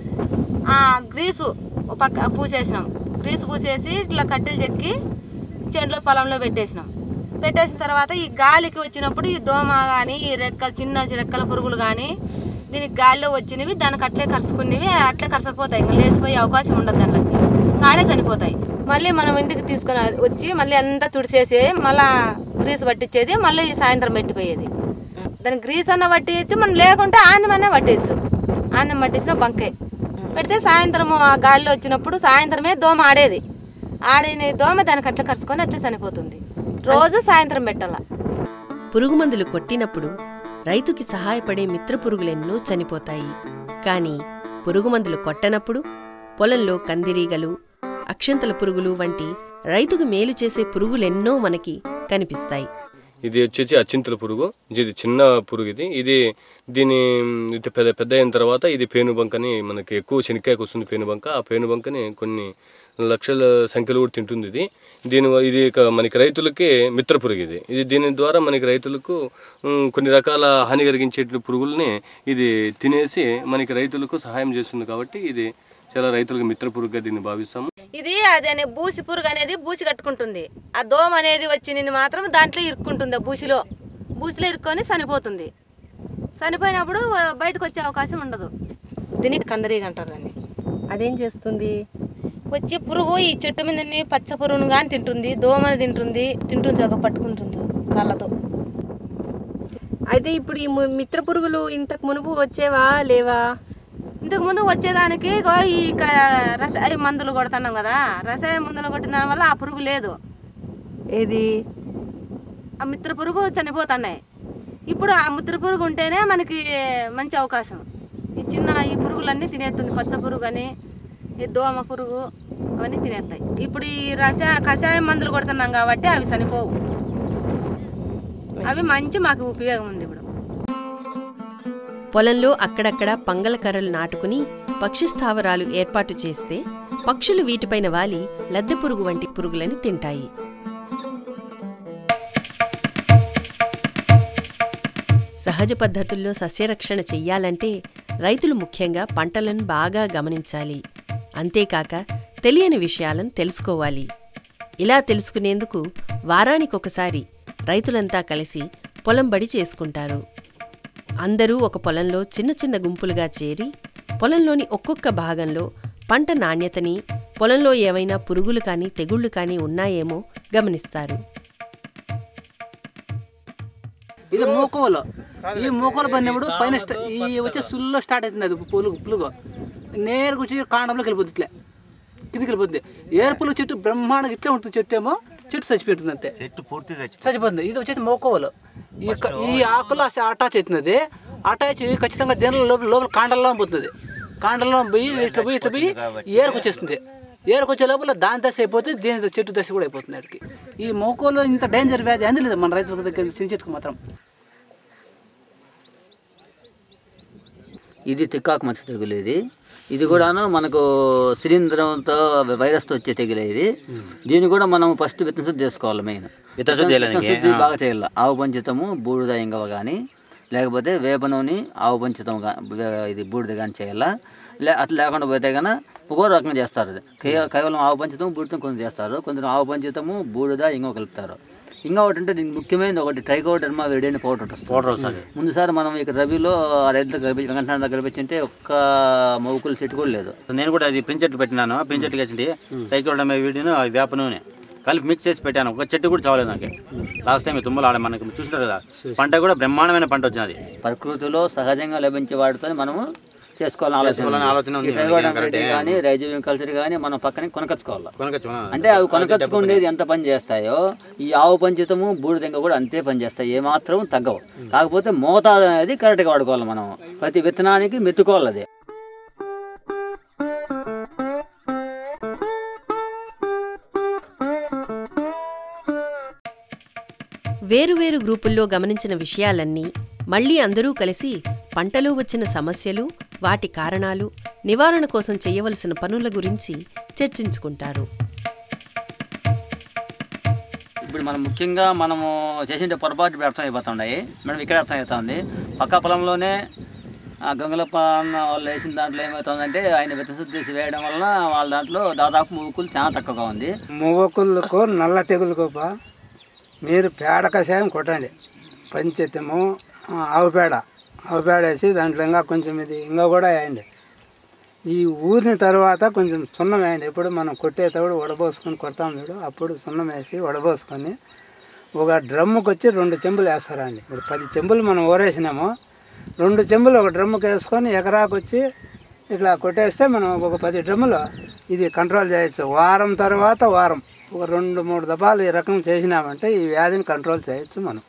ఆ గ్రీసు ఒక పక్క పూసేసినాం గ్రీసు పూసేసి ఇట్లా కట్టెలు చెక్కి చెంట్లో పొలంలో పెట్టేసినాం పెట్టేసిన తర్వాత ఈ గాలికి వచ్చినప్పుడు ఈ దోమ కానీ ఈ రెక్కలు చిన్న రెక్కల పురుగులు కానీ దీనికి గాలిలో వచ్చినవి దానికి అట్లే కరుచుకునేవి అట్లే కరసపోతాయి ఇంకా లేచిపోయే అవకాశం ఉండదు దాంట్లోకి ఆడే చనిపోతాయి మళ్ళీ మనం ఇంటికి తీసుకొని వచ్చి మళ్ళీ అంతా తుడిచేసి మళ్ళా గ్రీస్ పట్టించేది మళ్ళీ సాయంత్రం పెట్టిపోయేది దాని గ్రీస్ అన్న పట్టించు మనం లేకుంటే ఆందం అనే పట్టేయచ్చు ఆందం పట్టించిన బంకే పెడితే సాయంత్రం ఆ గాలిలో వచ్చినప్పుడు సాయంత్రమే దోమ ఆడేది ఆడిన దోమ దానికి అట్లా కరుచుకొని అట్లా చనిపోతుంది రోజు సాయంత్రం పెట్టాల
పురుగుమందులు కొట్టినప్పుడు రైతుకి సహాయపడే మిత్రపురుగులెన్నో చనిపోతాయి కాని పురుగుమందులు కొట్టనప్పుడు పొలంలో కందిరీగలు అక్షంతల పురుగులు వంటి రైతుకు మేలు చేసే పురుగులెన్నో మనకి కనిపిస్తాయి
ఇది వచ్చేసి అచ్చింతల పురుగు ఇది చిన్న పురుగు ఇది ఇది దీని ఇది పెద్ద పెద్ద అయిన తర్వాత ఇది పేనుబంక అని మనకి ఎక్కువ శనిక్కాయకు వస్తుంది పేనుబంక ఆ పేనుబంకని కొన్ని లక్షల సంఖ్యలో కూడా తింటుంది ఇది దీని వ- ఇది ఇక మనకి రైతులకి మిత్ర పురుగు ఇది ఇది దీని ద్వారా మనకి రైతులకు ఉమ్, కొన్ని రకాల హాని కలిగించే పురుగుల్ని ఇది తినేసి మనకి రైతులకు సహాయం చేస్తుంది కాబట్టి ఇది చాలా రైతులకు మిత్ర పురుగుగా దీన్ని భావిస్తాము
ఇది అదే బూసి పురుగు అనేది బూసి కట్టుకుంటుంది ఆ దోమ అనేది వచ్చి నిన్ను మాత్రం దాంట్లో ఇరుక్కుంటుంది ఆ బూసిలో బూసిలో ఇరుక్కొని చనిపోతుంది చనిపోయినప్పుడు ఆ, బయటకు వచ్చే అవకాశం ఉండదు దీనికి కందరీగ అంటారు దాన్ని
అదేం చేస్తుంది
వచ్చి పురుగు ఈ చెట్టు మీద పచ్చ పురుగును కానీ తింటుంది దోమని తింటుంది తింటుంది ఒక పట్టుకుంటుంది కళ్ళతో
అయితే ఇప్పుడు ఈ ము- మిత్ర పురుగులు ఇంతకు మునుపు వచ్చేవా లేవా
ఇంతకు ముందు వచ్చేదానికి ఇగో ఈ క- రసాయ మందులు కొడుతున్నాం కదా రసాయ మందులు కొట్టిన దాని వల్ల ఆ పురుగు లేదు
ఏది
ఆ మిత్ర పురుగు చనిపోతున్నాయి ఇప్పుడు ఆ మిత్ర పురుగు ఉంటేనే మనకి మంచి అవకాశం ఈ చిన్న ఈ పురుగులన్నీ తినేస్తుంది పచ్చ పురుగు అని ఈ దోమ పురుగు అవన్నీ తినేస్తాయి ఇప్పుడు ఈ రసా కషాయం మందులు కొడుతున్నాం కాబట్టి అవి చనిపోవు అవి మంచి మాకు ఉపయోగం ఉంది ఇప్పుడు
పొలంలో అక్కడక్కడ పంగల కర్రలు నాటుకుని పక్షి స్థావరాలు ఏర్పాటు చేస్తే పక్షులు వీటిపైన వాలి లద్దె పురుగు వంటి పురుగులని తింటాయి సహజ పద్ధతుల్లో సస్యరక్షణ చెయ్యాలంటే రైతులు ముఖ్యంగా పంటలను బాగా గమనించాలి అంతేకాక తెలియని విషయాలను తెలుసుకోవాలి ఇలా తెలుసుకునేందుకు వారానికొకసారి రైతులంతా కలిసి పొలం బడి చేసుకుంటారు అందరూ ఒక పొలంలో చిన్న చిన్న గుంపులుగా చేరి పొలంలోని ఒక్కొక్క భాగంలో పంట నాణ్యతని పొలంలో ఏవైనా పురుగులు కానీ తెగుళ్ళు కానీ ఉన్నాయేమో గమనిస్తారు
ఇది మూకోలు ఈ మూకోలు పడినప్పుడు పైన స్ట- ఈ వచ్చే సుల్లో స్టార్ట్ అవుతుంది అది పులుగు పులుగు నేరుగా వచ్చి కాండంలోకి వెళ్ళిపోతుంది ఇట్లా
కిందికి వెళ్ళిపోతుంది ఏర్పుల చెట్టు బ్రహ్మాండంగా ఇట్లే ఉంటుంది చెట్టు ఏమో చెట్టు చచ్చిపోతుంది అంతే
చెట్టు పూర్తి
చచ్చిపోతుంది ఇది వచ్చేసి మోకోవలు ఈ క- ఈ ఆకులు అసలు అటాచ్ అవుతున్నది అటాచ్ అయ్యి ఖచ్చితంగా దీనిలో లోపల లోపల కాండల్లో పోతుంది కాండల్లో పోయి ఇట్లా పోయి ఇట్లా పోయి ఏరుకు వచ్చేస్తుంది ఏరుకు వచ్చే లోపల దాని దశ అయిపోతే దీని చెట్టు దశ కూడా అయిపోతుంది వాడికి ఈ మోకోలో ఇంత డేంజర్ వ్యాధి అంది లేదు మన రైతుల దగ్గర చిన్న చెట్టుకు మాత్రం
ఇది తిక్కాకు మచ్చ తెగులు ఇది ఇది కూడాను మనకు శిలీంధ్రంతో వైరస్తో వచ్చే తెగులు ఇది దీన్ని కూడా మనం ఫస్ట్ విత్తన శుద్ధి చేసుకోవాలి మెయిన్
విత్తన శుద్ధి చేయాలి
విత్తన
దానికి?
శుద్ధి
ఆ.
బాగా చేయాలి ఆవు పంచితము బూడిద ఇంగవ కానీ లేకపోతే వేప నూనె ఆవు పంచితం గా- వే- ఇది బూడిద కానీ చేయాలా లే అట్లా లేకుండా పోతే కన్నా ఒక్కో రకంగా చేస్తారు ఇది. కేవ- కేవలం ఆవు పంచితం బూడితం కొంచెం చేస్తారు కొంచెం ఆవు పంచితము బూడిద ఇంగవ కలుపుతారు ఇంకా ఒకటి అంటే దీనికి ముఖ్యమైనది ఒకటి ట్రైకోడర్మా వెరిడైన పౌడర్ ఉంటుంది
పౌడర్ వస్తుంది.
ముందుసారి మనం ఇక రబీలో ఆ రైతు దగ్గర వెంకటనాథ దగ్గర పెంచింటే ఒక్క మౌకులు చెట్టు కూడా లేదు
నేను కూడా అది పించెట్టు పెట్టినాను పించెట్టు వేసింది టైకోడమే వీడిని వేప నూనె కలిపి మిక్స్ చేసి పెట్టాను ఒక చెట్టు కూడా చావలేదు నాకు లాస్ట్ టైం ఈ తుమ్మలు ఆడ మనకి చూసినారు కదా పంట కూడా బ్రహ్మాండమైన పంట వచ్చినది
ప్రకృతిలో సహజంగా లభించే వాటితో మనము చేసుకోవాలని
చేసుకోవాలని ఆలోచన ఉంది.
ఆలోచన
కరెక్టే.
కానీ రైజివియం కల్చర్ కానీ మనం పక్కనే కొనకచ్చుకోవాలి
కొనకొచ్చు, ఆ.
అంటే అవి కొనకచ్చుకునేది ఎంత పని చేస్తాయో ఈ ఆవు పంచితము బూడిదెంగ కూడా అంతే పని చేస్తాయి ఏమాత్రం తగ్గవు కాకపోతే మోతాదు అనేది కరెక్ట్గా వాడుకోవాలి మనం ప్రతి విత్తనానికి మెత్తుకోవాలి అది
వేరువేరు గ్రూపుల్లో గమనించిన విషయాలన్నీ మళ్ళీ అందరూ కలిసి పంటలో వచ్చిన సమస్యలు వాటి కారణాలు నివారణ కోసం చేయవలసిన పనుల గురించి చర్చించుకుంటారు
ఇప్పుడు మనం ముఖ్యంగా మనము చేసిన పొరపాటు ఇప్పుడు అర్థం అయిపోతున్నాయి మనం ఇక్కడ అర్థం అవుతుంది పక్క పొలంలోనే ఆ గంగులప్ప అన్న వాళ్ళు వేసిన దాంట్లో ఏమవుతుందంటే ఆయన విత్తశుద్ధి చేసి వేయడం వలన వాళ్ళ దాంట్లో దాదాపు మూకులు చాలా తక్కువగా ఉంది
మూవకులకు నల్ల తెగులుకోప మీరు పేడ కషాయం కొట్టండి పంచతము ఆ, ఆవు పేడ ఆవు పేడ వేసి దాంట్లో ఇంకా కొంచెం ఇది ఇంకా కూడా వేయండి ఈ ఊరిన తర్వాత కొంచెం సున్నం వేయండి ఎప్పుడు మనం కొట్టేటప్పుడు వడబోసుకొని కొడతాం చూడు అప్పుడు సున్నం వేసి వడబోసుకొని ఒక డ్రమ్ముకి వచ్చి రెండు చెంబులు వేస్తారండి ఇప్పుడు పది చెంబులు మనం ఊరేసినాము రెండు చెంబులు ఒక డ్రమ్ముకి వేసుకొని ఎకరాకు వచ్చి ఇట్లా కొట్టేస్తే మనం ఒక పది డ్రమ్ములు ఇది కంట్రోల్ చేయొచ్చు వారం తర్వాత వారం ఒక రెండు మూడు దఫాలు ఈ రకం చేసినామంటే ఈ వ్యాధిని కంట్రోల్ చేయొచ్చు మనం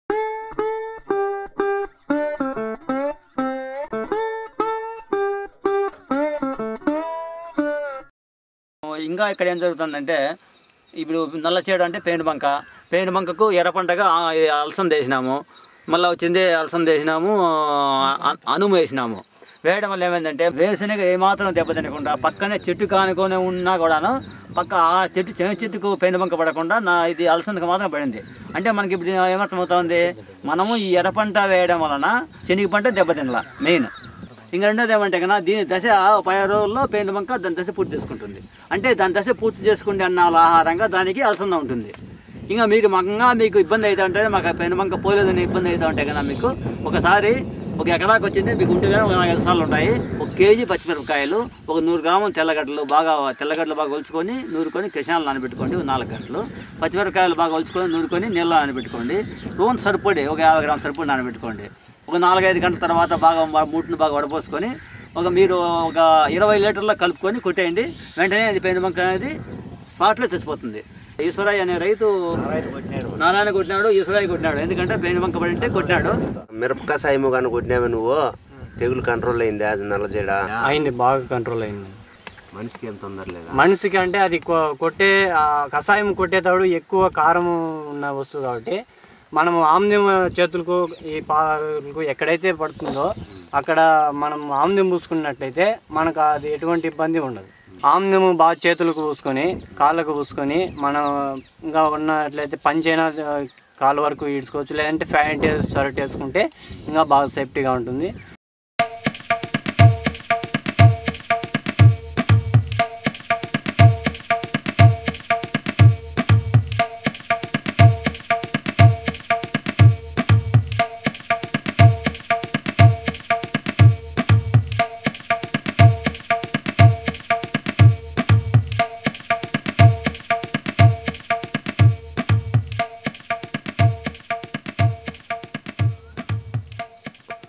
ఇంకా ఇక్కడ ఏం జరుగుతుందంటే ఇప్పుడు నల్ల చేడు అంటే పేను బంక పేను బంకకు ఎర్ర పంటగా ఆ, ఈ అలసంద వేసినాము మళ్ళీ వచ్చింది అలసంద వేసినాము ఆ, అనుము వేసినాము వేయడం వల్ల ఏమైందంటే వేసినగా ఏమాత్రం దెబ్బతినకుండా పక్కనే చెట్టు కానుకొని ఉన్నా కూడాను పక్క ఆ చెట్టు చిన్న చెట్టుకు పెను బంక పడకుండా నా ఇది అలసందకు మాత్రం పడింది అంటే మనకి ఇప్పుడు ఏమర్థం అవుతుంది మనము ఈ ఎర్ర పంట వేయడం వలన శనగ పంట దెబ్బతినలా మెయిన్ ఇంకా రెండోది ఏమంటే కన్నా దీని దశ పై రోజుల్లో పెయింట్ బంక దాని దశ పూర్తి చేసుకుంటుంది అంటే దాని దశ పూర్తి చేసుకుంటే అన్న ఆహారంగా దానికి అలసంద ఉంటుంది ఇంకా మీకు మగంగా మీకు ఇబ్బంది అవుతా ఉంటే మాకు పెయింట్ బంక పోలేదని ఇబ్బంది అవుతా ఉంటే కన్నా మీకు ఒకసారి ఒక ఎకరాకు వచ్చింది మీకు ఉంటే కానీ ఒక నాలుగైదు సార్లు ఉంటాయి ఒక కేజీ పచ్చిమిరపకాయలు ఒక నూరు గ్రాములు తెల్లగడ్డలు బాగా తెల్లగడ్డలు బాగా ఒలుచుకొని నూరుకొని కిషాలు నానబెట్టుకోండి ఒక నాలుగు గంటలు పచ్చిమిరపకాయలు బాగా ఒలుచుకొని నూరుకొని నీళ్ళు నానబెట్టుకోండి రోన్ సరిపడి ఒక యాభై గ్రాముల సరిపడి నానబెట్టుకోండి ఒక నాలుగైదు గంటల తర్వాత బాగా మ- మూటిని బాగా వడపోసుకొని ఒక మీరు ఒక ఇరవై లీటర్ల కలుపుకొని కొట్టేయండి వెంటనే అది పెను బంక అనేది స్పాట్లో తెచ్చిపోతుంది ఈశ్వరయ్య అనే రైతు నారాయణ కొట్టినాడు ఈశ్వరయ్య కొట్టినాడు ఎందుకంటే పెను బంక పడింటే కొట్టినాడు
మిరపకాయ సాయము కానీ కొట్టినావే నువ్వు తెగులు కంట్రోల్ అయిందా అది నల్లజేడ
అయింది బాగా కంట్రోల్ అయింది
మనిషికి ఏం తొందర లేదా
మనిషికి అంటే అది కొ- కొట్టే ఆ కషాయం కొట్టేటప్పుడు ఎక్కువ కారం ఉన్న వస్తువు కాబట్టి మనము ఆమ్యం చేతులకు ఈ పాలకు ఎక్కడైతే పడుతుందో అక్కడ మనం ఆమ్యం పూసుకున్నట్లయితే మనకు అది ఎటువంటి ఇబ్బంది ఉండదు ఆమ్యము బాగా చేతులకు పూసుకొని కాళ్ళకు పూసుకొని మనం ఇంకా ఉన్నట్లయితే పంచైనా కాళ్ళ వరకు ఈడ్చుకోవచ్చు లేదంటే ఫ్యాంట్ షర్ట్ వేసుకుంటే ఇంకా బాగా సేఫ్టీగా ఉంటుంది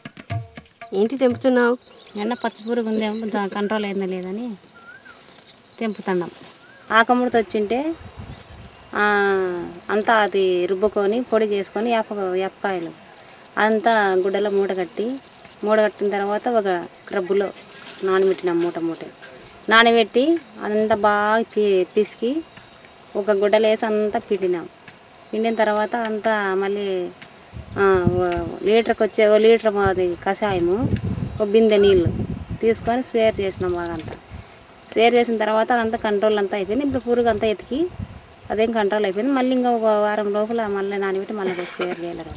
ఏంటి తెంపుతున్నావు
ఎండ పచ్చి పురుగు ఉందేమో దా- కంట్రోల్ అయిందా లేదని తెంపుతున్నాం ఆకముడత వచ్చింటే ఆ, అంతా అది రుబ్బుకొని పొడి చేసుకొని వేప వేపకాయలు అంతా గుడ్డలో మూట కట్టి మూట కట్టిన తర్వాత ఒక క్రబ్బులో నానబెట్టినాం మూట మూట నానబెట్టి అంతా బాగా పి పిసికి ఒక గుడ్డలో వేసి అంతా పిండినాం పిండిన తర్వాత అంతా మళ్ళీ ఆ, ఓ- లీటర్కి వచ్చే ఓ లీటర్ అది కషాయము ఒక బిందె నీళ్ళు తీసుకొని స్వేర్ చేసినాం బాగా అంతా స్వేర్ చేసిన తర్వాత అదంతా కంట్రోల్ అంతా అయిపోయింది ఇప్పుడు పురుగు అంతా ఎతికి అదేం కంట్రోల్ అయిపోయింది మళ్ళీ ఇంకా ఒక వారం లోపల మళ్ళీ నానబెట్టి మళ్ళీ స్వేర్ చేయాలి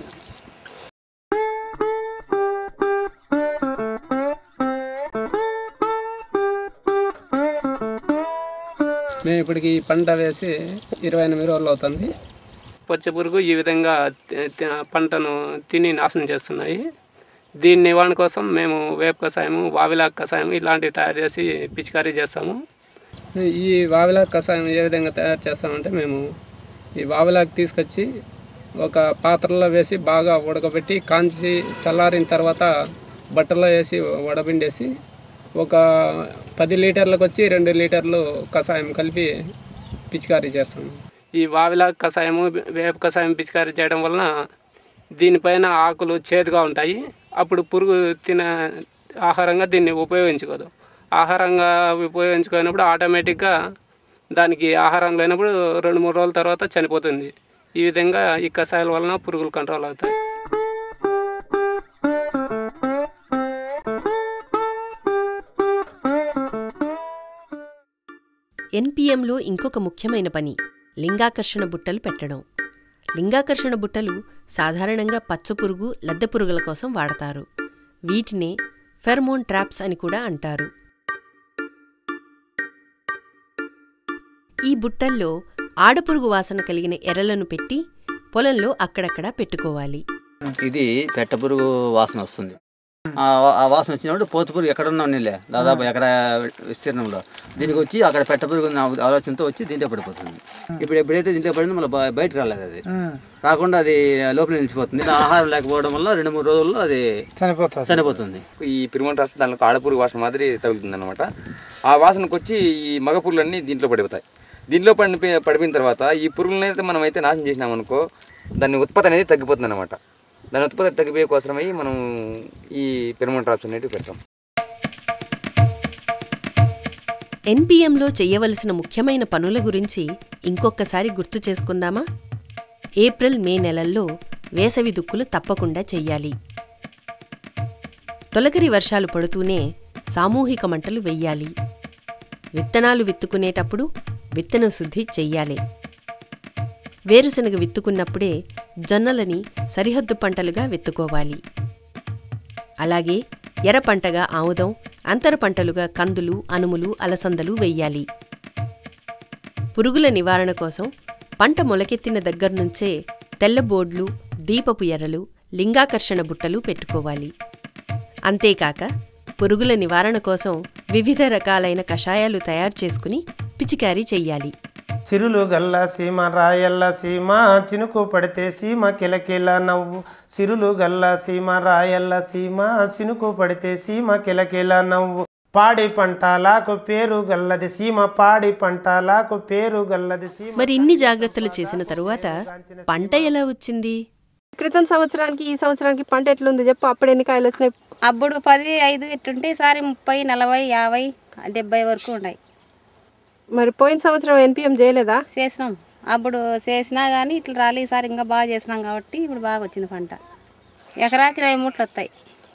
మేము ఇప్పటికి ఈ పంట వేసి ఇరవై ఎనిమిది రోజులు అవుతుంది పచ్చ పురుగు ఈ విధంగా తి- తి- పంటను తిని నాశనం చేస్తున్నాయి దీని నివారణ కోసం మేము వేప కషాయము వావిలాక్ కషాయం ఇలాంటివి తయారు చేసి పిచికారీ చేస్తాము ఈ వావిలాక్ కషాయం ఏ విధంగా తయారు చేస్తామంటే మేము ఈ వావిలాక్ తీసుకొచ్చి ఒక పాత్రలో వేసి బాగా ఉడకబెట్టి కాంచి చల్లారిన తర్వాత బట్టలో వేసి వడబిండేసి ఒక పది లీటర్లకు వచ్చి రెండు లీటర్లు కషాయం కలిపి పిచికారీ చేస్తాము ఈ వావిలా కషాయము వేప కషాయం పిచికారీ చేయడం వలన దీనిపైన ఆకులు చేదుగా ఉంటాయి అప్పుడు పురుగు తిన ఆహారంగా దీన్ని ఉపయోగించుకోదు ఆహారంగా ఉపయోగించుకున్నప్పుడు ఆటోమేటిక్గా దానికి ఆహారం లేనప్పుడు రెండు మూడు రోజుల తర్వాత చనిపోతుంది ఈ విధంగా ఈ కషాయాల వలన పురుగులు కంట్రోల్ అవుతాయి
ఎన్పిఎంలో ఇంకొక ముఖ్యమైన పని లింగాకర్షణ బుట్టలు పెట్టడం లింగాకర్షణ బుట్టలు సాధారణంగా పచ్చపురుగు లద్దెపురుగుల కోసం వాడతారు వీటినే ఫెర్మోన్ ట్రాప్స్ అని కూడా అంటారు ఈ బుట్టల్లో ఆడపురుగు వాసన కలిగిన ఎరలను పెట్టి పొలంలో అక్కడక్కడా పెట్టుకోవాలి
ఇది పెట్టపురుగు వాసన వస్తుంది ఆ వా- ఆ వాసన వచ్చినప్పుడు పోతుపురుగు ఎక్కడున్నా నీళ్ళే దాదాపు ఎకర విస్తీర్ణంలో దీనికి వచ్చి అక్కడ పెట్టపురుగు ఉన్న ఆలోచనతో వచ్చి దీంట్లో పడిపోతుంది ఇప్పుడు ఎప్పుడైతే దీంట్లో పడిందో మళ్ళీ బయ- బయటకు రాలేదు అది రాకుండా అది లోపల నిలిచిపోతుంది ఆహారం లేకపోవడం వల్ల రెండు మూడు రోజుల్లో అది
చనిపోతుంది
చనిపోతుంది
ఈ పిరిమంట రాష్ట్రం దాంట్లో ఆడపురుగు వాసన మాదిరి తగులుతుంది అనమాట ఆ వాసనకు వచ్చి ఈ మగ పురుగులన్నీ దీంట్లో పడిపోతాయి దీంట్లో పడి పడిపోయిన తర్వాత ఈ పురుగులని అయితే మనం అయితే నాశనం చేసినాం అనుకో దాని ఉత్పత్తి అనేది తగ్గిపోతుంది అనమాట దాని ఉత్పత్తి తగ్గిపోయే కోసమై మనం ఈ పిరమంట ట్రాప్స్ అనేటివి పెడతాం
ఎన్పిఎంలో చెయ్యవలసిన ముఖ్యమైన పనుల గురించి ఇంకొకసారి గుర్తు చేసుకుందామా ఏప్రిల్ మే నెలల్లో వేసవి దుక్కులు తప్పకుండా చెయ్యాలి తొలకరి వర్షాలు పడుతూనే సామూహిక మంటలు వెయ్యాలి విత్తనాలు విత్తుకునేటప్పుడు విత్తన శుద్ధి చెయ్యాలి వేరుశనగ విత్తుకున్నప్పుడే జొన్నలని సరిహద్దు పంటలుగా విత్తుకోవాలి అలాగే ఎర్ర పంటగా ఆముదం అంతర పంటలుగా కందులు అనుములు అలసందలు వెయ్యాలి పురుగుల నివారణ కోసం పంట మొలకెత్తిన దగ్గర్నుంచే తెల్లబోడ్లు దీపపు ఎర్రలు లింగాకర్షణ బుట్టలు పెట్టుకోవాలి అంతేకాక పురుగుల నివారణ కోసం వివిధ రకాలైన కషాయాలు తయారు చేసుకుని పిచికారీ చెయ్యాలి
సిరులు గల్ల సీమ రాయల్ల సీమ చినుకు పడితే సీమ కిలకిల నవ్వు సిరులు గల్ల సీమ రాయల్ల సీమ చినుకు పడితే సీమ కిలకిల నవ్వు పాడి పంటలకు పేరు గల్లది సీమ పాడి పంటలకు పేరు గల్లది సీమ
మరి ఇన్ని జాగ్రత్తలు చేసిన తరువాత పంట ఎలా వచ్చింది
క్రితం సంవత్సరానికి ఈ సంవత్సరానికి పంట ఎట్లుంది చెప్పు అప్పుడు ఎన్ని కాయలు వచ్చినాయి
అప్పుడు పది ఐదు ఎట్టుంటే ఈసారి ముప్పై నలభై యాభై డెబ్బై వరకు ఉన్నాయి
మరి పోయిన సంవత్సరం ఎన్పిఎం చేయలేదా
చేసినాం అప్పుడు చేసినా కానీ ఇట్లా రాలే ఈసారి ఇంకా బాగా చేసినాం కాబట్టి ఇప్పుడు బాగా వచ్చింది పంట ఎకరాకి ఇరవై మూట్లు వస్తాయి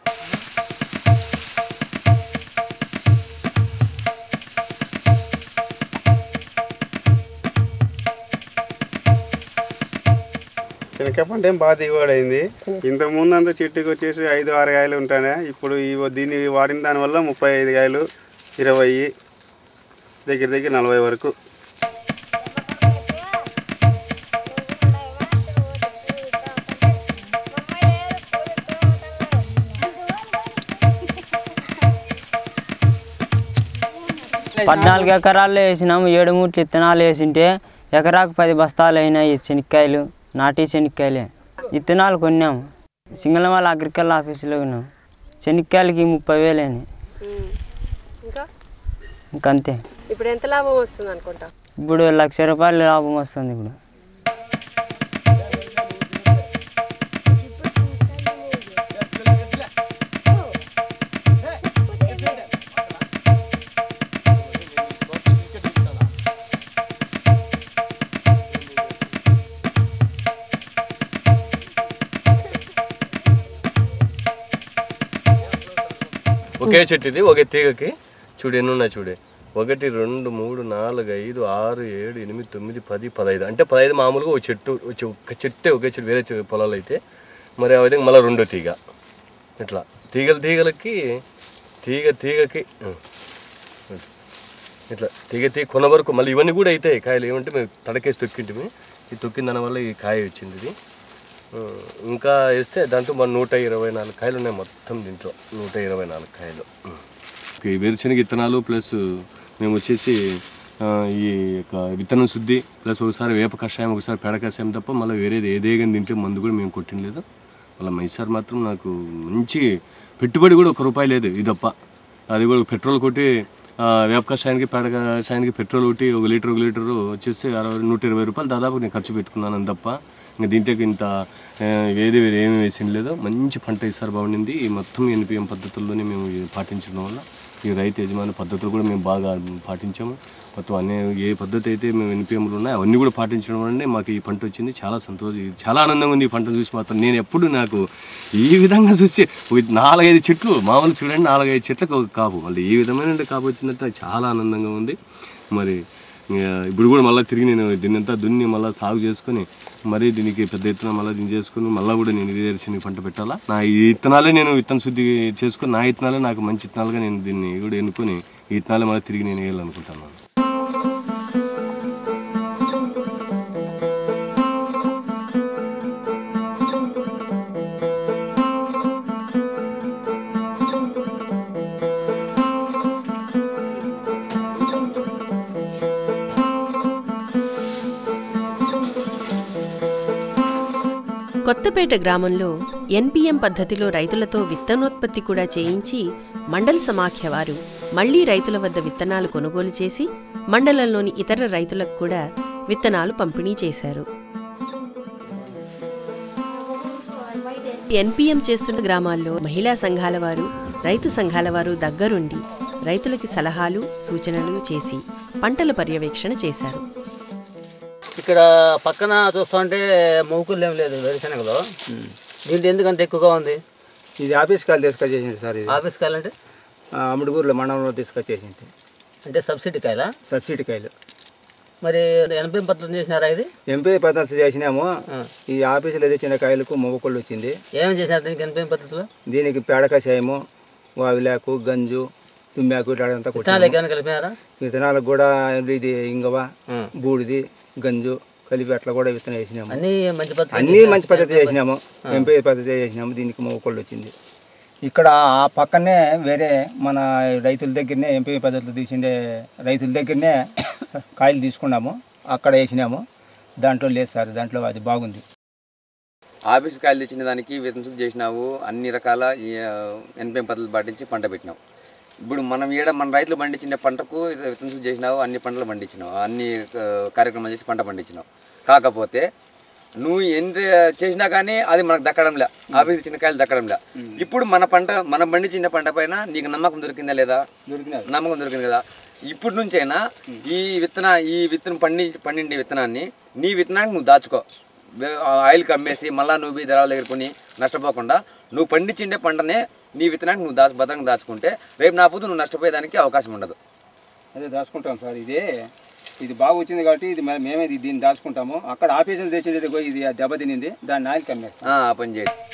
శనగకాయ పంట ఏం బాగా దిగుబడి అయింది ఇంతకు ముందు అంతా చెట్టుకి వచ్చేసి ఐదు ఆరు కాయలు ఉంటాయి ఇప్పుడు ఈ దీన్ని వాడిన దానివల్ల ముప్పై ఐదు కాయలు ఇరవై దగ్గర దగ్గర నలభై వరకు
పద్నాలుగు ఎకరాల్లో వేసినాము ఏడు మూట్లు విత్తనాలు వేసింటే ఎకరాకు పది బస్తాలు అయినాయి శనక్కాయలు నాటి శనక్కాయలే విత్తనాలు కొన్నాము సింగళమాల అగ్రికల్చర్ ఆఫీసులో ఉన్నాం శనక్కాయలకి ముప్పై వేలు అయినాయి ఇంకంతే
ఇప్పుడు ఎంత లాభం వస్తుంది అనుకుంటా
ఇప్పుడు లక్ష రూపాయలు లాభం వస్తుంది ఇప్పుడు
ఒకే చెట్టు ఇది ఒకే తీగకి చూడు ఎన్ని ఉన్నాయి చూడే ఒకటి రెండు మూడు నాలుగు ఐదు ఆరు ఏడు ఎనిమిది తొమ్మిది పది పదహైదు అంటే పదహైదు మామూలుగా ఒక చెట్టు వచ్చి ఒక్క చెట్టే ఒకే చెట్టు వేరే చె- పొలాలు అయితే మరి ఆ విధంగా మళ్ళీ రెండో తీగ ఇట్లా తీగల తీగలకి తీగ తీగకి ఉం. ఇట్లా తీగ తీగ కొన వరకు మళ్ళీ ఇవన్నీ కూడా అవుతాయి కాయలు ఏమంటే మేము తడకేసి తొక్కింటిమి ఇది తొక్కిన దానివల్ల ఈ కాయ వచ్చింది ఇది ఆ, ఇంకా వేస్తే దాంట్లో మన నూట ఇరవై నాలుగు కాయలు ఉన్నాయి మొత్తం దీంట్లో నూట ఇరవై నాలుగు కాయలు ఉం. ఈ వేరుశనగ విత్తనాలు ప్లస్ మేము వచ్చేసి ఆ, ఈ యొక్క విత్తనం శుద్ధి ప్లస్ ఒకసారి వేప కషాయం ఒకసారి పేడ కషాయం తప్ప మళ్ళీ వేరేది ఏదే కానీ తింటే మందు కూడా మేము కొట్టినలేదు మళ్ళీ మైసార్ మాత్రం నాకు మంచి పెట్టుబడి కూడా ఒక రూపాయి లేదు ఇది తప్ప అది కూడా పెట్రోల్ కొట్టి ఆ, వేప కషాయానికి పేడ కషాయానికి పెట్రోల్ కొట్టి ఒక లీటర్ ఒక లీటర్ వచ్చేసి అరవై నూట ఇరవై రూపాయలు దాదాపు నేను ఖర్చు పెట్టుకున్నాను అని తప్ప ఇంకా దీంట్లో ఇంత ఆ, ఏది వేరే ఏమీ వేసింది లేదు మంచి పంట ఈసారి బాగుండింది ఈ మొత్తం ఎన్పిఎం పద్ధతుల్లోనే మేము ఇది పాటించడం వల్ల ఈ రైతు యజమాని పద్ధతులు కూడా మేము బాగా పాటించాము మొత్తం అన్ని ఏ పద్ధతి అయితే మేము ఎన్పిఎంలు ఉన్నాయో అవన్నీ కూడా పాటించడం వల్లనే మాకు ఈ పంట వచ్చింది చాలా సంతోషం చాలా ఆనందంగా ఉంది ఈ పంట చూసి మాత్రం నేను ఎప్పుడు నాకు ఈ విధంగా చూసి ఒక నాలుగైదు చెట్లు మామూలు చూడండి నాలుగైదు చెట్లకు ఒక కాపు మళ్ళీ ఈ విధమైన కాపు వచ్చిందంటే నాకు చాలా ఆనందంగా ఉంది మరి ఆ, ఇప్పుడు కూడా మళ్ళీ తిరిగి నేను దీన్నంతా దున్ని మళ్ళీ సాగు చేసుకొని మరీ దీనికి పెద్ద ఎత్తున మళ్ళీ దీన్ని చేసుకొని మళ్ళీ కూడా నేను ఇదే శనగ పంట పెట్టాలా నా ఈ విత్తనాలే నేను విత్తన శుద్ధి చేసుకొని నా విత్తనాలే నాకు మంచి విత్తనాలుగా నేను దీన్ని కూడా ఎన్నుకొని ఈ విత్తనాలే మళ్ళీ తిరిగి నేను వేయాలనుకుంటున్నాను
కొత్తపేట గ్రామంలో ఎన్పిఎం పద్ధతిలో రైతులతో విత్తనోత్పత్తి కూడా చేయించి మండల సమాఖ్య వారు మళ్లీ రైతుల వద్ద విత్తనాలు కొనుగోలు చేసి మండలంలోని ఇతర రైతులకు కూడా విత్తనాలు పంపిణీ చేశారు ఎన్పిఎం చేస్తున్న గ్రామాల్లో మహిళా సంఘాల వారు రైతు సంఘాల వారు దగ్గరుండి రైతులకి సలహాలు సూచనలు చేసి పంటల పర్యవేక్షణ చేశారు
ఇక్కడ పక్కన చూస్తుంటే మౌకులు ఏం లేదు వేరుశనగలో దీంట్లో ఎందుకంత ఎక్కువగా ఉంది
ఇది ఆఫీస్ కాల్ తీసుకొచ్చేసింది సార్ ఇది
ఆఫీస్ కాయాలంటే
ఆ, అముడుగూరులో మండలంలో తీసుకొచ్చేసింది
అంటే సబ్సిడీ కాయలా
సబ్సిడీ కాయలు
మరి ఎనభై పద్ధతి చేసినారా ఇది
ఎంపీ పద్ధతి చేసినాము ఈ ఆఫీసులో తెచ్చిన కాయలకు మొగకొళ్ళు వచ్చింది
ఏం చేసినారు దీనికి ఎనభై పద్ధతిలో
దీనికి పేడ కషాయము వావిలాకు గంజు తుమ్మాకు ఇట్లాంతా
విత్తనాలు ఎక్కడ కలిపినారా
విత్తనాలకు కూడా ఇది ఇంగవ బూడిది గంజు కలిపి అట్లా కూడా విత్తనం వేసినాము
అన్నీ మంచి పద్ధతి
అన్నీ మంచి పద్ధతి చేసినాము ఎంపీ పద్ధతి చేసినాము దీనికి మొగకొళ్ళు వచ్చింది ఇక్కడ ఆ పక్కనే వేరే మన రైతుల దగ్గరనే ఎంపీ పద్ధతులు తీసిండే రైతుల దగ్గరనే కాయలు తీసుకున్నాము అక్కడ వేసినాము దాంట్లో లేదు సార్ దాంట్లో అది బాగుంది
ఆఫీస్ కాయలు తెచ్చిన దానికి విత్తనం శుద్ధి చేసినావు అన్ని రకాల ఎన్పిఎం పద్ధతులు పాటించి పంట పెట్టినావు ఇప్పుడు మనం ఈడ మన రైతులు పండించిన పంటకు విత్తనం శుద్ధి చేసినావు అన్ని పంటలు పండించినావు అన్ని ఆ, కార్యక్రమాలు చేసి పంట పండించినావు కాకపోతే నువ్వు ఎంత చేసినా కానీ అది మనకు దక్కడంలే ఆఫీస్ ఇచ్చిన కాయలు దక్కడంలే ఇప్పుడు మన పంట మనం పండించిన పంట పైన నీకు నమ్మకం దొరికిందా లేదా నమ్మకం దొరికింది కదా ఇప్పటి నుంచైనా ఈ విత్తన ఈ విత్తనం పండి పండిండే విత్తనాన్ని నీ విత్తనానికి నువ్వు దాచుకో వే- ఆ ఆయిల్కి అమ్మేసి మళ్ళీ నువ్వు ఈ ధరల దగ్గర కొని నష్టపోకుండా నువ్వు పండించిండే పంటనే నీ విత్తనానికి నువ్వు దాచు భద్రంగా దాచుకుంటే రేపు నా పొద్దు నువ్వు నష్టపోయేదానికి అవకాశం ఉండదు
అదే దాచుకుంటాం సార్ ఇది ఇది బాగా వచ్చింది కాబట్టి ఇది మే- మేమే ఇది- దీన్ని దాచుకుంటాము అక్కడ ఆఫీసులు తెచ్చింది ఇదిగో ఇది దెబ్బ తినింది దాన్ని ఆయిల్కి అమ్మేస్తాం
ఆ ఆ పని చేయండి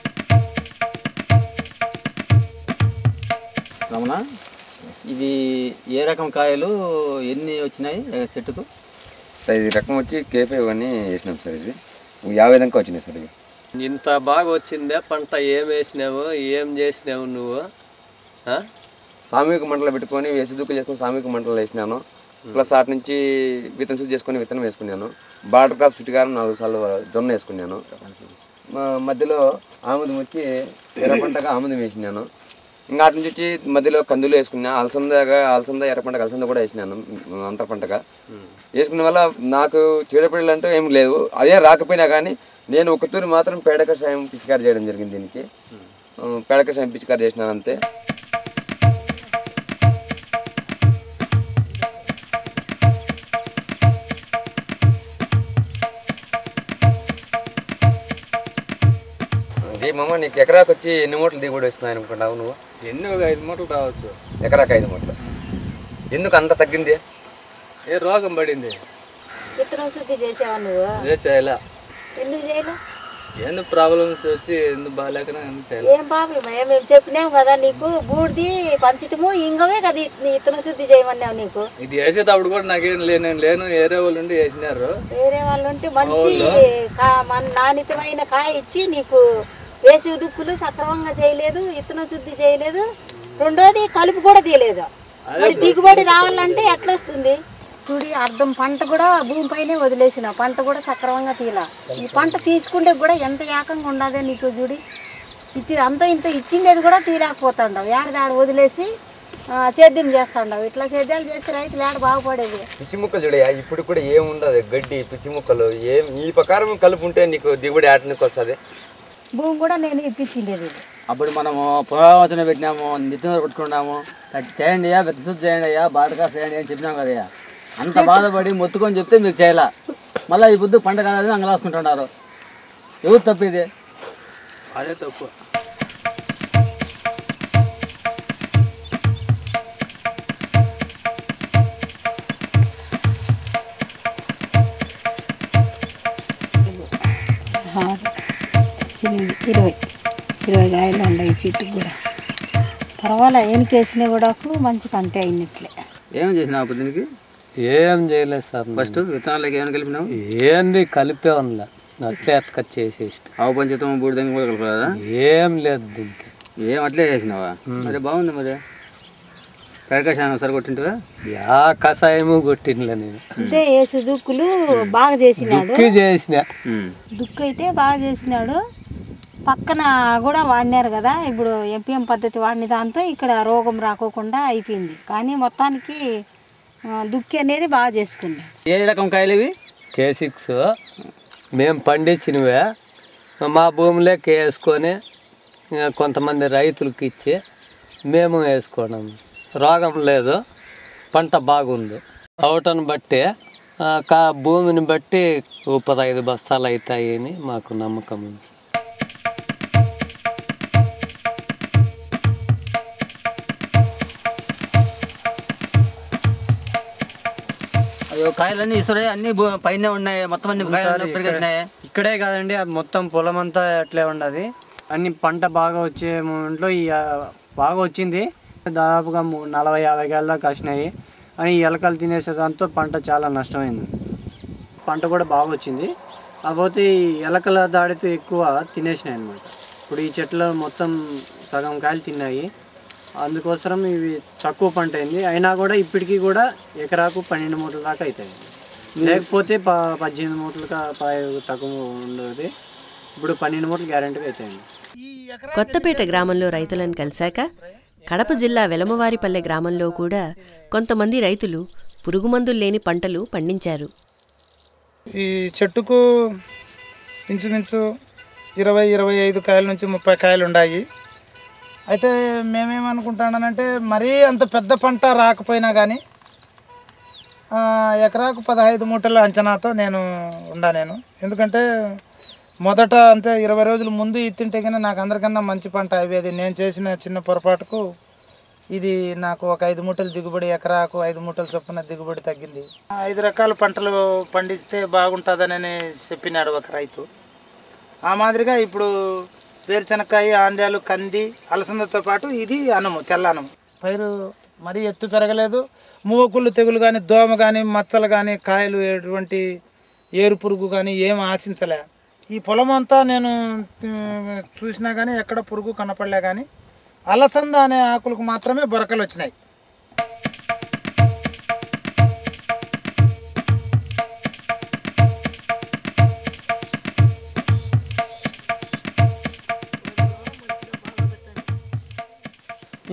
రమణ ఇది ఏ రకం కాయలు ఎన్ని వచ్చినాయి ఏ చెట్టుకు
సార్ ఇది రకం వచ్చి కేఫే అని వేసినాం సార్ ఇది యాభై దాకా వచ్చినాయి సార్ ఇవి
ఇంత బాగా వచ్చిందే పంట ఏం వేసినావు ఏం చేసినావు నువ్వు ఆ?
సామూహిక మంటలు పెట్టుకొని వేసి దుక్కులు చేసుకొని సామూహిక మంటలు వేసినాను ప్లస్ అటు నుంచి విత్తనం శుద్ధి చేసుకొని విత్తనం వేసుకున్నాను బార్డర్ క్రాప్ చుట్టుగారం నాలుగు సార్లు జొన్న వేసుకున్నాను మా మధ్యలో ఆముదం వచ్చి ఎర్ర పంటగా ఆముదం వేసినాను ఇంకా అటు నుంచి వచ్చి మధ్యలో కందులు వేసుకున్నా అలసందగా అలసంద ఎర్ర పంటగా అలసంద కూడా వేసినాను మ్, అంతర పంటగా వేసుకున్న వల్ల నాకు చీడపీడలు అంటూ ఏం లేవు అదే రాకపోయినా కానీ నేను ఒక తూరి మాత్రం పేడ కషాయం పిచికారి చేయడం జరిగింది దీనికి ఆ, పేడ కషాయం పిచికారి చేసినాను అంతే మామ నీకు ఎకరాకు వచ్చి ఎన్ని మూటలు దిగుబడి వస్తున్నాయి అనుకుంటావు నువ్వు
ఎన్ని ఒక ఐదు మూటలు రావచ్చు
ఎకరాకు ఐదు మూటలు ఎందుకు అంత తగ్గింది
ఏ రోగం పడింది
విత్తనం శుద్ధి చేసావా నువ్వు
ఇదే చేయలే
ఎందుకు చేయలే
ఎందుకు ప్రాబ్లమ్స్ వచ్చి ఎందుకు బాగాలేక ఎందుకు చేయలే
ఏం బాబు మేము చెప్పినాం కదా నీకు బూడిది పంచితము ఇంగవే కదా ఈ- నీ విత్తనం శుద్ధి చేయమన్నావు నీకు
ఇది వేసేటప్పుడు కూడా నాకేం లేను నేను లేను ఏరే వాళ్ళు ఉండి వేసినారు
వేరే వాళ్ళు ఉంటే మంచి
అవునా?
కా- మన నాణ్యతమైన కాయ ఇచ్చి నీకు వేసి దుక్కులు సక్రమంగా చేయలేదు విత్తనం శుద్ధి చేయలేదు రెండోది కలుపు కూడా తీయలేదు మరి దిగుబడి రావాలంటే ఎట్లా వస్తుంది చూడి అర్థం పంట కూడా భూమిపైనే వదిలేసిన పంట కూడా సక్రమంగా తీల ఈ పంట తీసుకుంటే కూడా ఎంత ఏకంగా ఉండదే నీకు చూడి ఇచ్చి అంత ఇంత ఇచ్చిండేది కూడా తీయలేకపోతాండవు ఏడాది వదిలేసి ఆ, సేద్యం చేస్తాండవు ఇట్లా సేద్యాలు చేస్తే రైతులు ఏడ బాగుపడేది
పిచ్చి ముక్కలు చూడయా ఇప్పుడు కూడా ఏముండదు గడ్డి పిచ్చి ముక్కలు ఏం ఈ ప్రకారం కలుపు ఉంటే నీకు దిగుబడి ఆటనికి వస్తుంది
భూమి కూడా నేను ఇప్పించిండేది
అప్పుడు మనము పునరావచన పెట్టినాము నిత్యం పెట్టుకున్నాము అది చేయండి అయ్యా విద్యుత్ చేయండి అయ్యా బాటగా చేయండి అని చెప్పినాం కదయ్యా అంత బాధపడి మొత్తుకొని చెప్తే మీరు చేయాల మళ్ళీ ఈ బుద్ధి పంట కాదని అంగలాసుకుంటున్నారు ఎవరు తప్పు ఇది
అదే తప్పు
చిన్నది ఇరవై ఇరవై కాయలు ఉన్నాయి చెట్టుకు కూడా పర్వాలే ఎనికేసినా కూడా మంచి పంట అయినట్లే
ఏం చేసినావు అప్పుడు దీనికి
ఏం చేయలేదు సార్
ఫస్ట్ విత్తనాలకి ఏమైనా కలిపినావు
ఏంది కలిపే ఉన్నా అట్లే అతక చేసేసి
ఆవు పంచతం బూడిదని కూడా కలపలేదా
ఏం లేదు దీనికి
ఏం అట్లే చేసినావా మరి బాగుంది మరి పెరకాశానం ఒకసారి కొట్టింటివా
యా కషాయము కొట్టినలే నేను
ఇదే వేసి దుక్కులు బాగా చేసినాడు
దుక్కి చేసిన
దుక్కు అయితే బాగా చేసినాడు పక్కన కూడా వాడినారు కదా ఇప్పుడు ఎంపీఎం పద్ధతి వాడిన దాంతో ఇక్కడ రోగం రాకోకుండా అయిపోయింది కానీ మొత్తానికి ఆ, దుక్కి అనేది బాగా చేసుకున్నాడు
ఏ రకం కాయలు ఇవి
కే సిక్స్ మేము పండించినవే మా భూమిలోకి వేసుకొని ఇంకా కొంతమంది రైతులకు ఇచ్చి మేము వేసుకోవడం రోగం లేదు పంట బాగుంది అవటను బట్టి ఆ, కా భూమిని బట్టి ఓ పదహైదు బస్తాలు అవుతాయి అని మాకు నమ్మకం ఉంది
అయ్యో కాయలన్నీ ఇసురే అన్ని భూ- పైన ఉన్నాయి మొత్తం అన్ని కాయలు పెరిగేసినాయి
ఇక్కడే కాదండి అది మొత్తం పొలం అంతా అట్లే ఉన్నది అన్ని పంట బాగా వచ్చే మూమెంట్లో ఈ ఆ, బాగా వచ్చింది దాదాపుగా ము- నలభై యాభై కాయల దాకా వచ్చినాయి అని ఈ ఎలకలు తినేసేదాంతో పంట చాలా నష్టమైంది పంట కూడా బాగా వచ్చింది కాకపోతే ఈ ఎలకల దాడితో ఎక్కువ తినేసినాయి అన్నమాట ఇప్పుడు ఈ చెట్లు మొత్తం సగం కాయలు తిన్నాయి అందుకోసం ఇవి తక్కువ పంట అయింది అయినా కూడా ఇప్పటికీ కూడా ఎకరాకు పన్నెండు మూటల దాకా అవుతాయి లేకపోతే ప పద్దెనిమిది మూటలు కా- పై- తక్కువ ఉండదు ఇప్పుడు పన్నెండు మూటలు గ్యారెంటీగా అవుతాయండి
కొత్తపేట గ్రామంలో రైతులను కలిశాక కడప జిల్లా వెలమవారిపల్లె గ్రామంలో కూడా కొంతమంది రైతులు పురుగుమందులు లేని పంటలు పండించారు
ఈ చెట్టుకు ఇంచుమించు ఇరవై ఇరవై ఐదు కాయల నుంచి ముప్పై కాయలు ఉన్నాయి అయితే మేమేమనుకుంటానంటే మరీ అంత పెద్ద పంట రాకపోయినా కానీ ఆ, ఎకరాకు పదహైదు మూటల అంచనాతో నేను ఉండా నేను ఎందుకంటే మొదట అంతే ఇరవై రోజుల ముందు ఇత్తింటే కానీ నాకు అందరికన్నా మంచి పంట అయ్యేది నేను చేసిన చిన్న పొరపాటుకు ఇది నాకు ఒక ఐదు మూటలు దిగుబడి ఎకరాకు ఐదు మూటల చొప్పున దిగుబడి తగ్గింది ఐదు రకాల పంటలు పండిస్తే బాగుంటుందని చెప్పినాడు ఒక రైతు ఆ మాదిరిగా ఇప్పుడు వేరుశనక్కాయ ఆంద్యాలు కంది అలసందతో పాటు ఇది అనము తెల్ల అనము పైరు మరీ ఎత్తు పెరగలేదు మూవకుళ్ళు తెగులు కానీ దోమ కానీ మచ్చలు కానీ కాయలు ఎటువంటి ఏరు పురుగు కానీ ఏం ఆశించలే ఈ పొలం అంతా నేను ఆ, చూసినా కానీ ఎక్కడ పురుగు కనపడలే కానీ అలసంద అనే ఆకులకు మాత్రమే బొరకలు వచ్చినాయి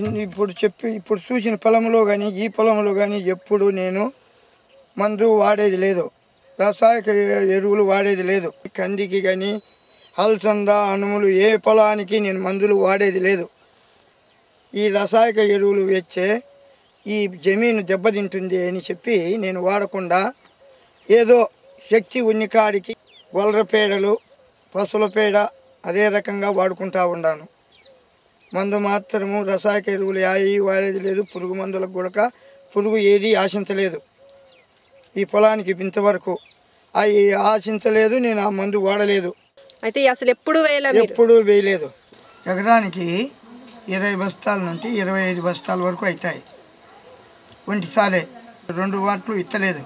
ఇన్ని ఇప్పుడు చెప్పి ఇప్పుడు చూసిన పొలంలో కానీ ఈ పొలంలో కానీ ఎప్పుడు నేను మందు వాడేది లేదు రసాయక ఎరువులు వాడేది లేదు కందికి కానీ అలసంద అనుములు ఏ పొలానికి నేను మందులు వాడేది లేదు ఈ రసాయక ఎరువులు వేచ్చే ఈ జమీను దెబ్బతింటుంది అని చెప్పి నేను వాడకుండా ఏదో శక్తి ఉన్ని కాడికి గొల్లర పేడలు పశువుల పేడ అదే రకంగా వాడుకుంటా ఉన్నాను మందు మాత్రము రసాయక ఎరువులు యాయి వాడేది లేదు పురుగు మందులకు కూడా పురుగు ఏది ఆశించలేదు ఈ పొలానికి ఇంతవరకు అవి ఆశించలేదు నేను ఆ మందు వాడలేదు
అయితే అసలు ఎప్పుడు వేయలే మీరు
ఎప్పుడూ వేయలేదు ఎకరానికి ఇరవై బస్తాల నుండి ఇరవై ఐదు బస్తాల వరకు అవుతాయి ఒంటి సాలే రెండు వాట్లు ఇత్తలేదు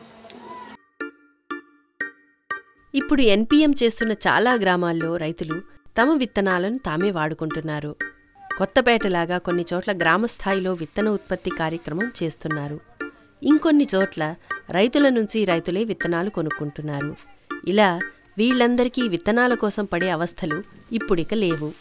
ఇప్పుడు ఎన్పిఎం చేస్తున్న చాలా గ్రామాల్లో రైతులు తమ విత్తనాలను తామే వాడుకుంటున్నారు కొత్తపేటలాగా కొన్ని చోట్ల గ్రామస్థాయిలో విత్తన ఉత్పత్తి కార్యక్రమం చేస్తున్నారు ఇంకొన్ని చోట్ల రైతుల నుంచి రైతులే విత్తనాలు కొనుక్కుంటున్నారు ఇలా వీళ్ళందరికీ విత్తనాల కోసం పడే అవస్థలు ఇప్పుడిక లేవు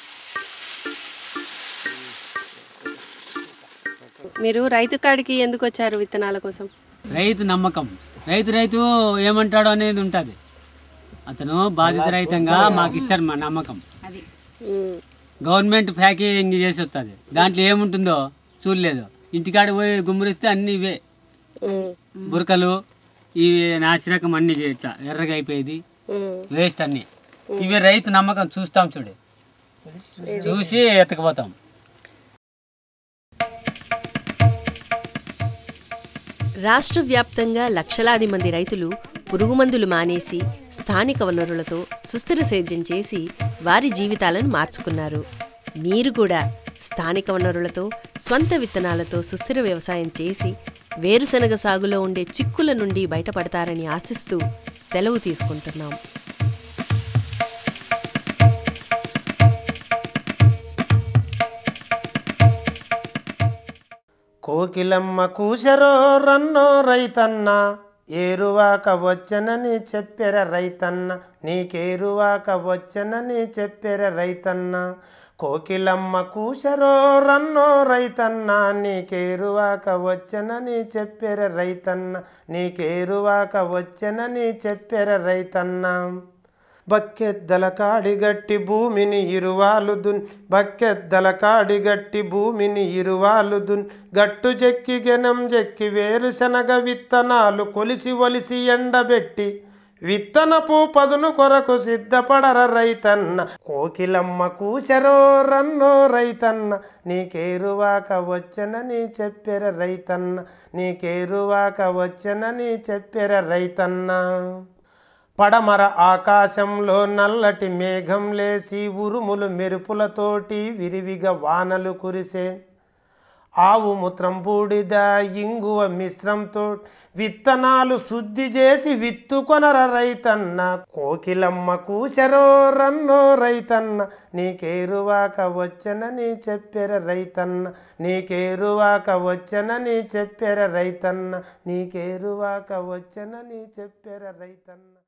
మీరు రైతు కాడికి ఎందుకు వచ్చారు విత్తనాల కోసం
రైతు నమ్మకం రైతు రైతు ఏమంటాడో అనేది ఉంటుంది అతను బాధిత రహితంగా మాకు ఇస్తారు మా నమ్మకం గవర్నమెంట్ ప్యాకేజింగ్ చేసి వస్తుంది దాంట్లో ఏముంటుందో చూడలేదు ఇంటికాడ పోయి గుమ్మరిస్తే అన్ని ఇవే బురకలు ఇవి నాసిరకం అన్ని ఇట్లా ఎర్రగా అయిపోయేది వేస్ట్ అన్ని ఇవి రైతు నమ్మకం చూస్తాం చూడు చూసి ఎత్తకపోతాం
రాష్ట్ర వ్యాప్తంగా లక్షలాది మంది రైతులు పురుగుమందులు మానేసి స్థానిక వనరులతో సుస్థిర సేద్యం చేసి వారి జీవితాలను మార్చుకున్నారు మీరు కూడా స్థానిక వనరులతో స్వంత విత్తనాలతో సుస్థిర వ్యవసాయం చేసి వేరుశనగ సాగులో ఉండే చిక్కుల నుండి బయటపడతారని ఆశిస్తూ సెలవు తీసుకుంటున్నాం
కోకిలమ్మ కూసరో రన్నో రైతన్న ఏరువాక వచ్చనని చెప్పెర రైతన్న నీకేరువాక వచ్చనని చెప్పెర రైతన్న కోకిలమ్మ కూసరో రన్నో రైతన్న నీకేరువాక వచ్చనని చెప్పెర రైతన్న నీకేరువాక వచ్చనని చెప్పెర రైతన్న బక్కెద్దల కాడిగట్టి భూమిని ఇరువాలు దున్ బక్కెద్దల కాడిగట్టి భూమిని ఇరువాలు దున్ గట్టు చెక్కి గెనం చెక్కి వేరుశనగ విత్తనాలు కొలిసి ఒలిసి ఎండబెట్టి విత్తనపు పదును కొరకు సిద్ధపడర రైతన్న కోకిలమ్మ కూచరో రన్నో రైతన్న నీకేరువాక వచ్చనని చెప్పెర రైతన్న నీకేరువాక వచ్చనని చెప్పెర రైతన్న పడమర ఆకాశంలో నల్లటి మేఘం లేసి ఉరుములు మెరుపులతోటి విరివిగా వానలు కురిసే ఆవు మూత్రం బూడిద ఇంగువ మిశ్రంతో విత్తనాలు శుద్ధి చేసి విత్తుకొనర రైతన్న కోకిలమ్మ కూచరో రన్నో రైతన్న నీకేరువాక వచ్చనని చెప్పెర రైతన్న నీకేరువాక వచ్చనని చెప్పెర రైతన్న నీకేరువాక వచ్చనని చెప్పెర రైతన్న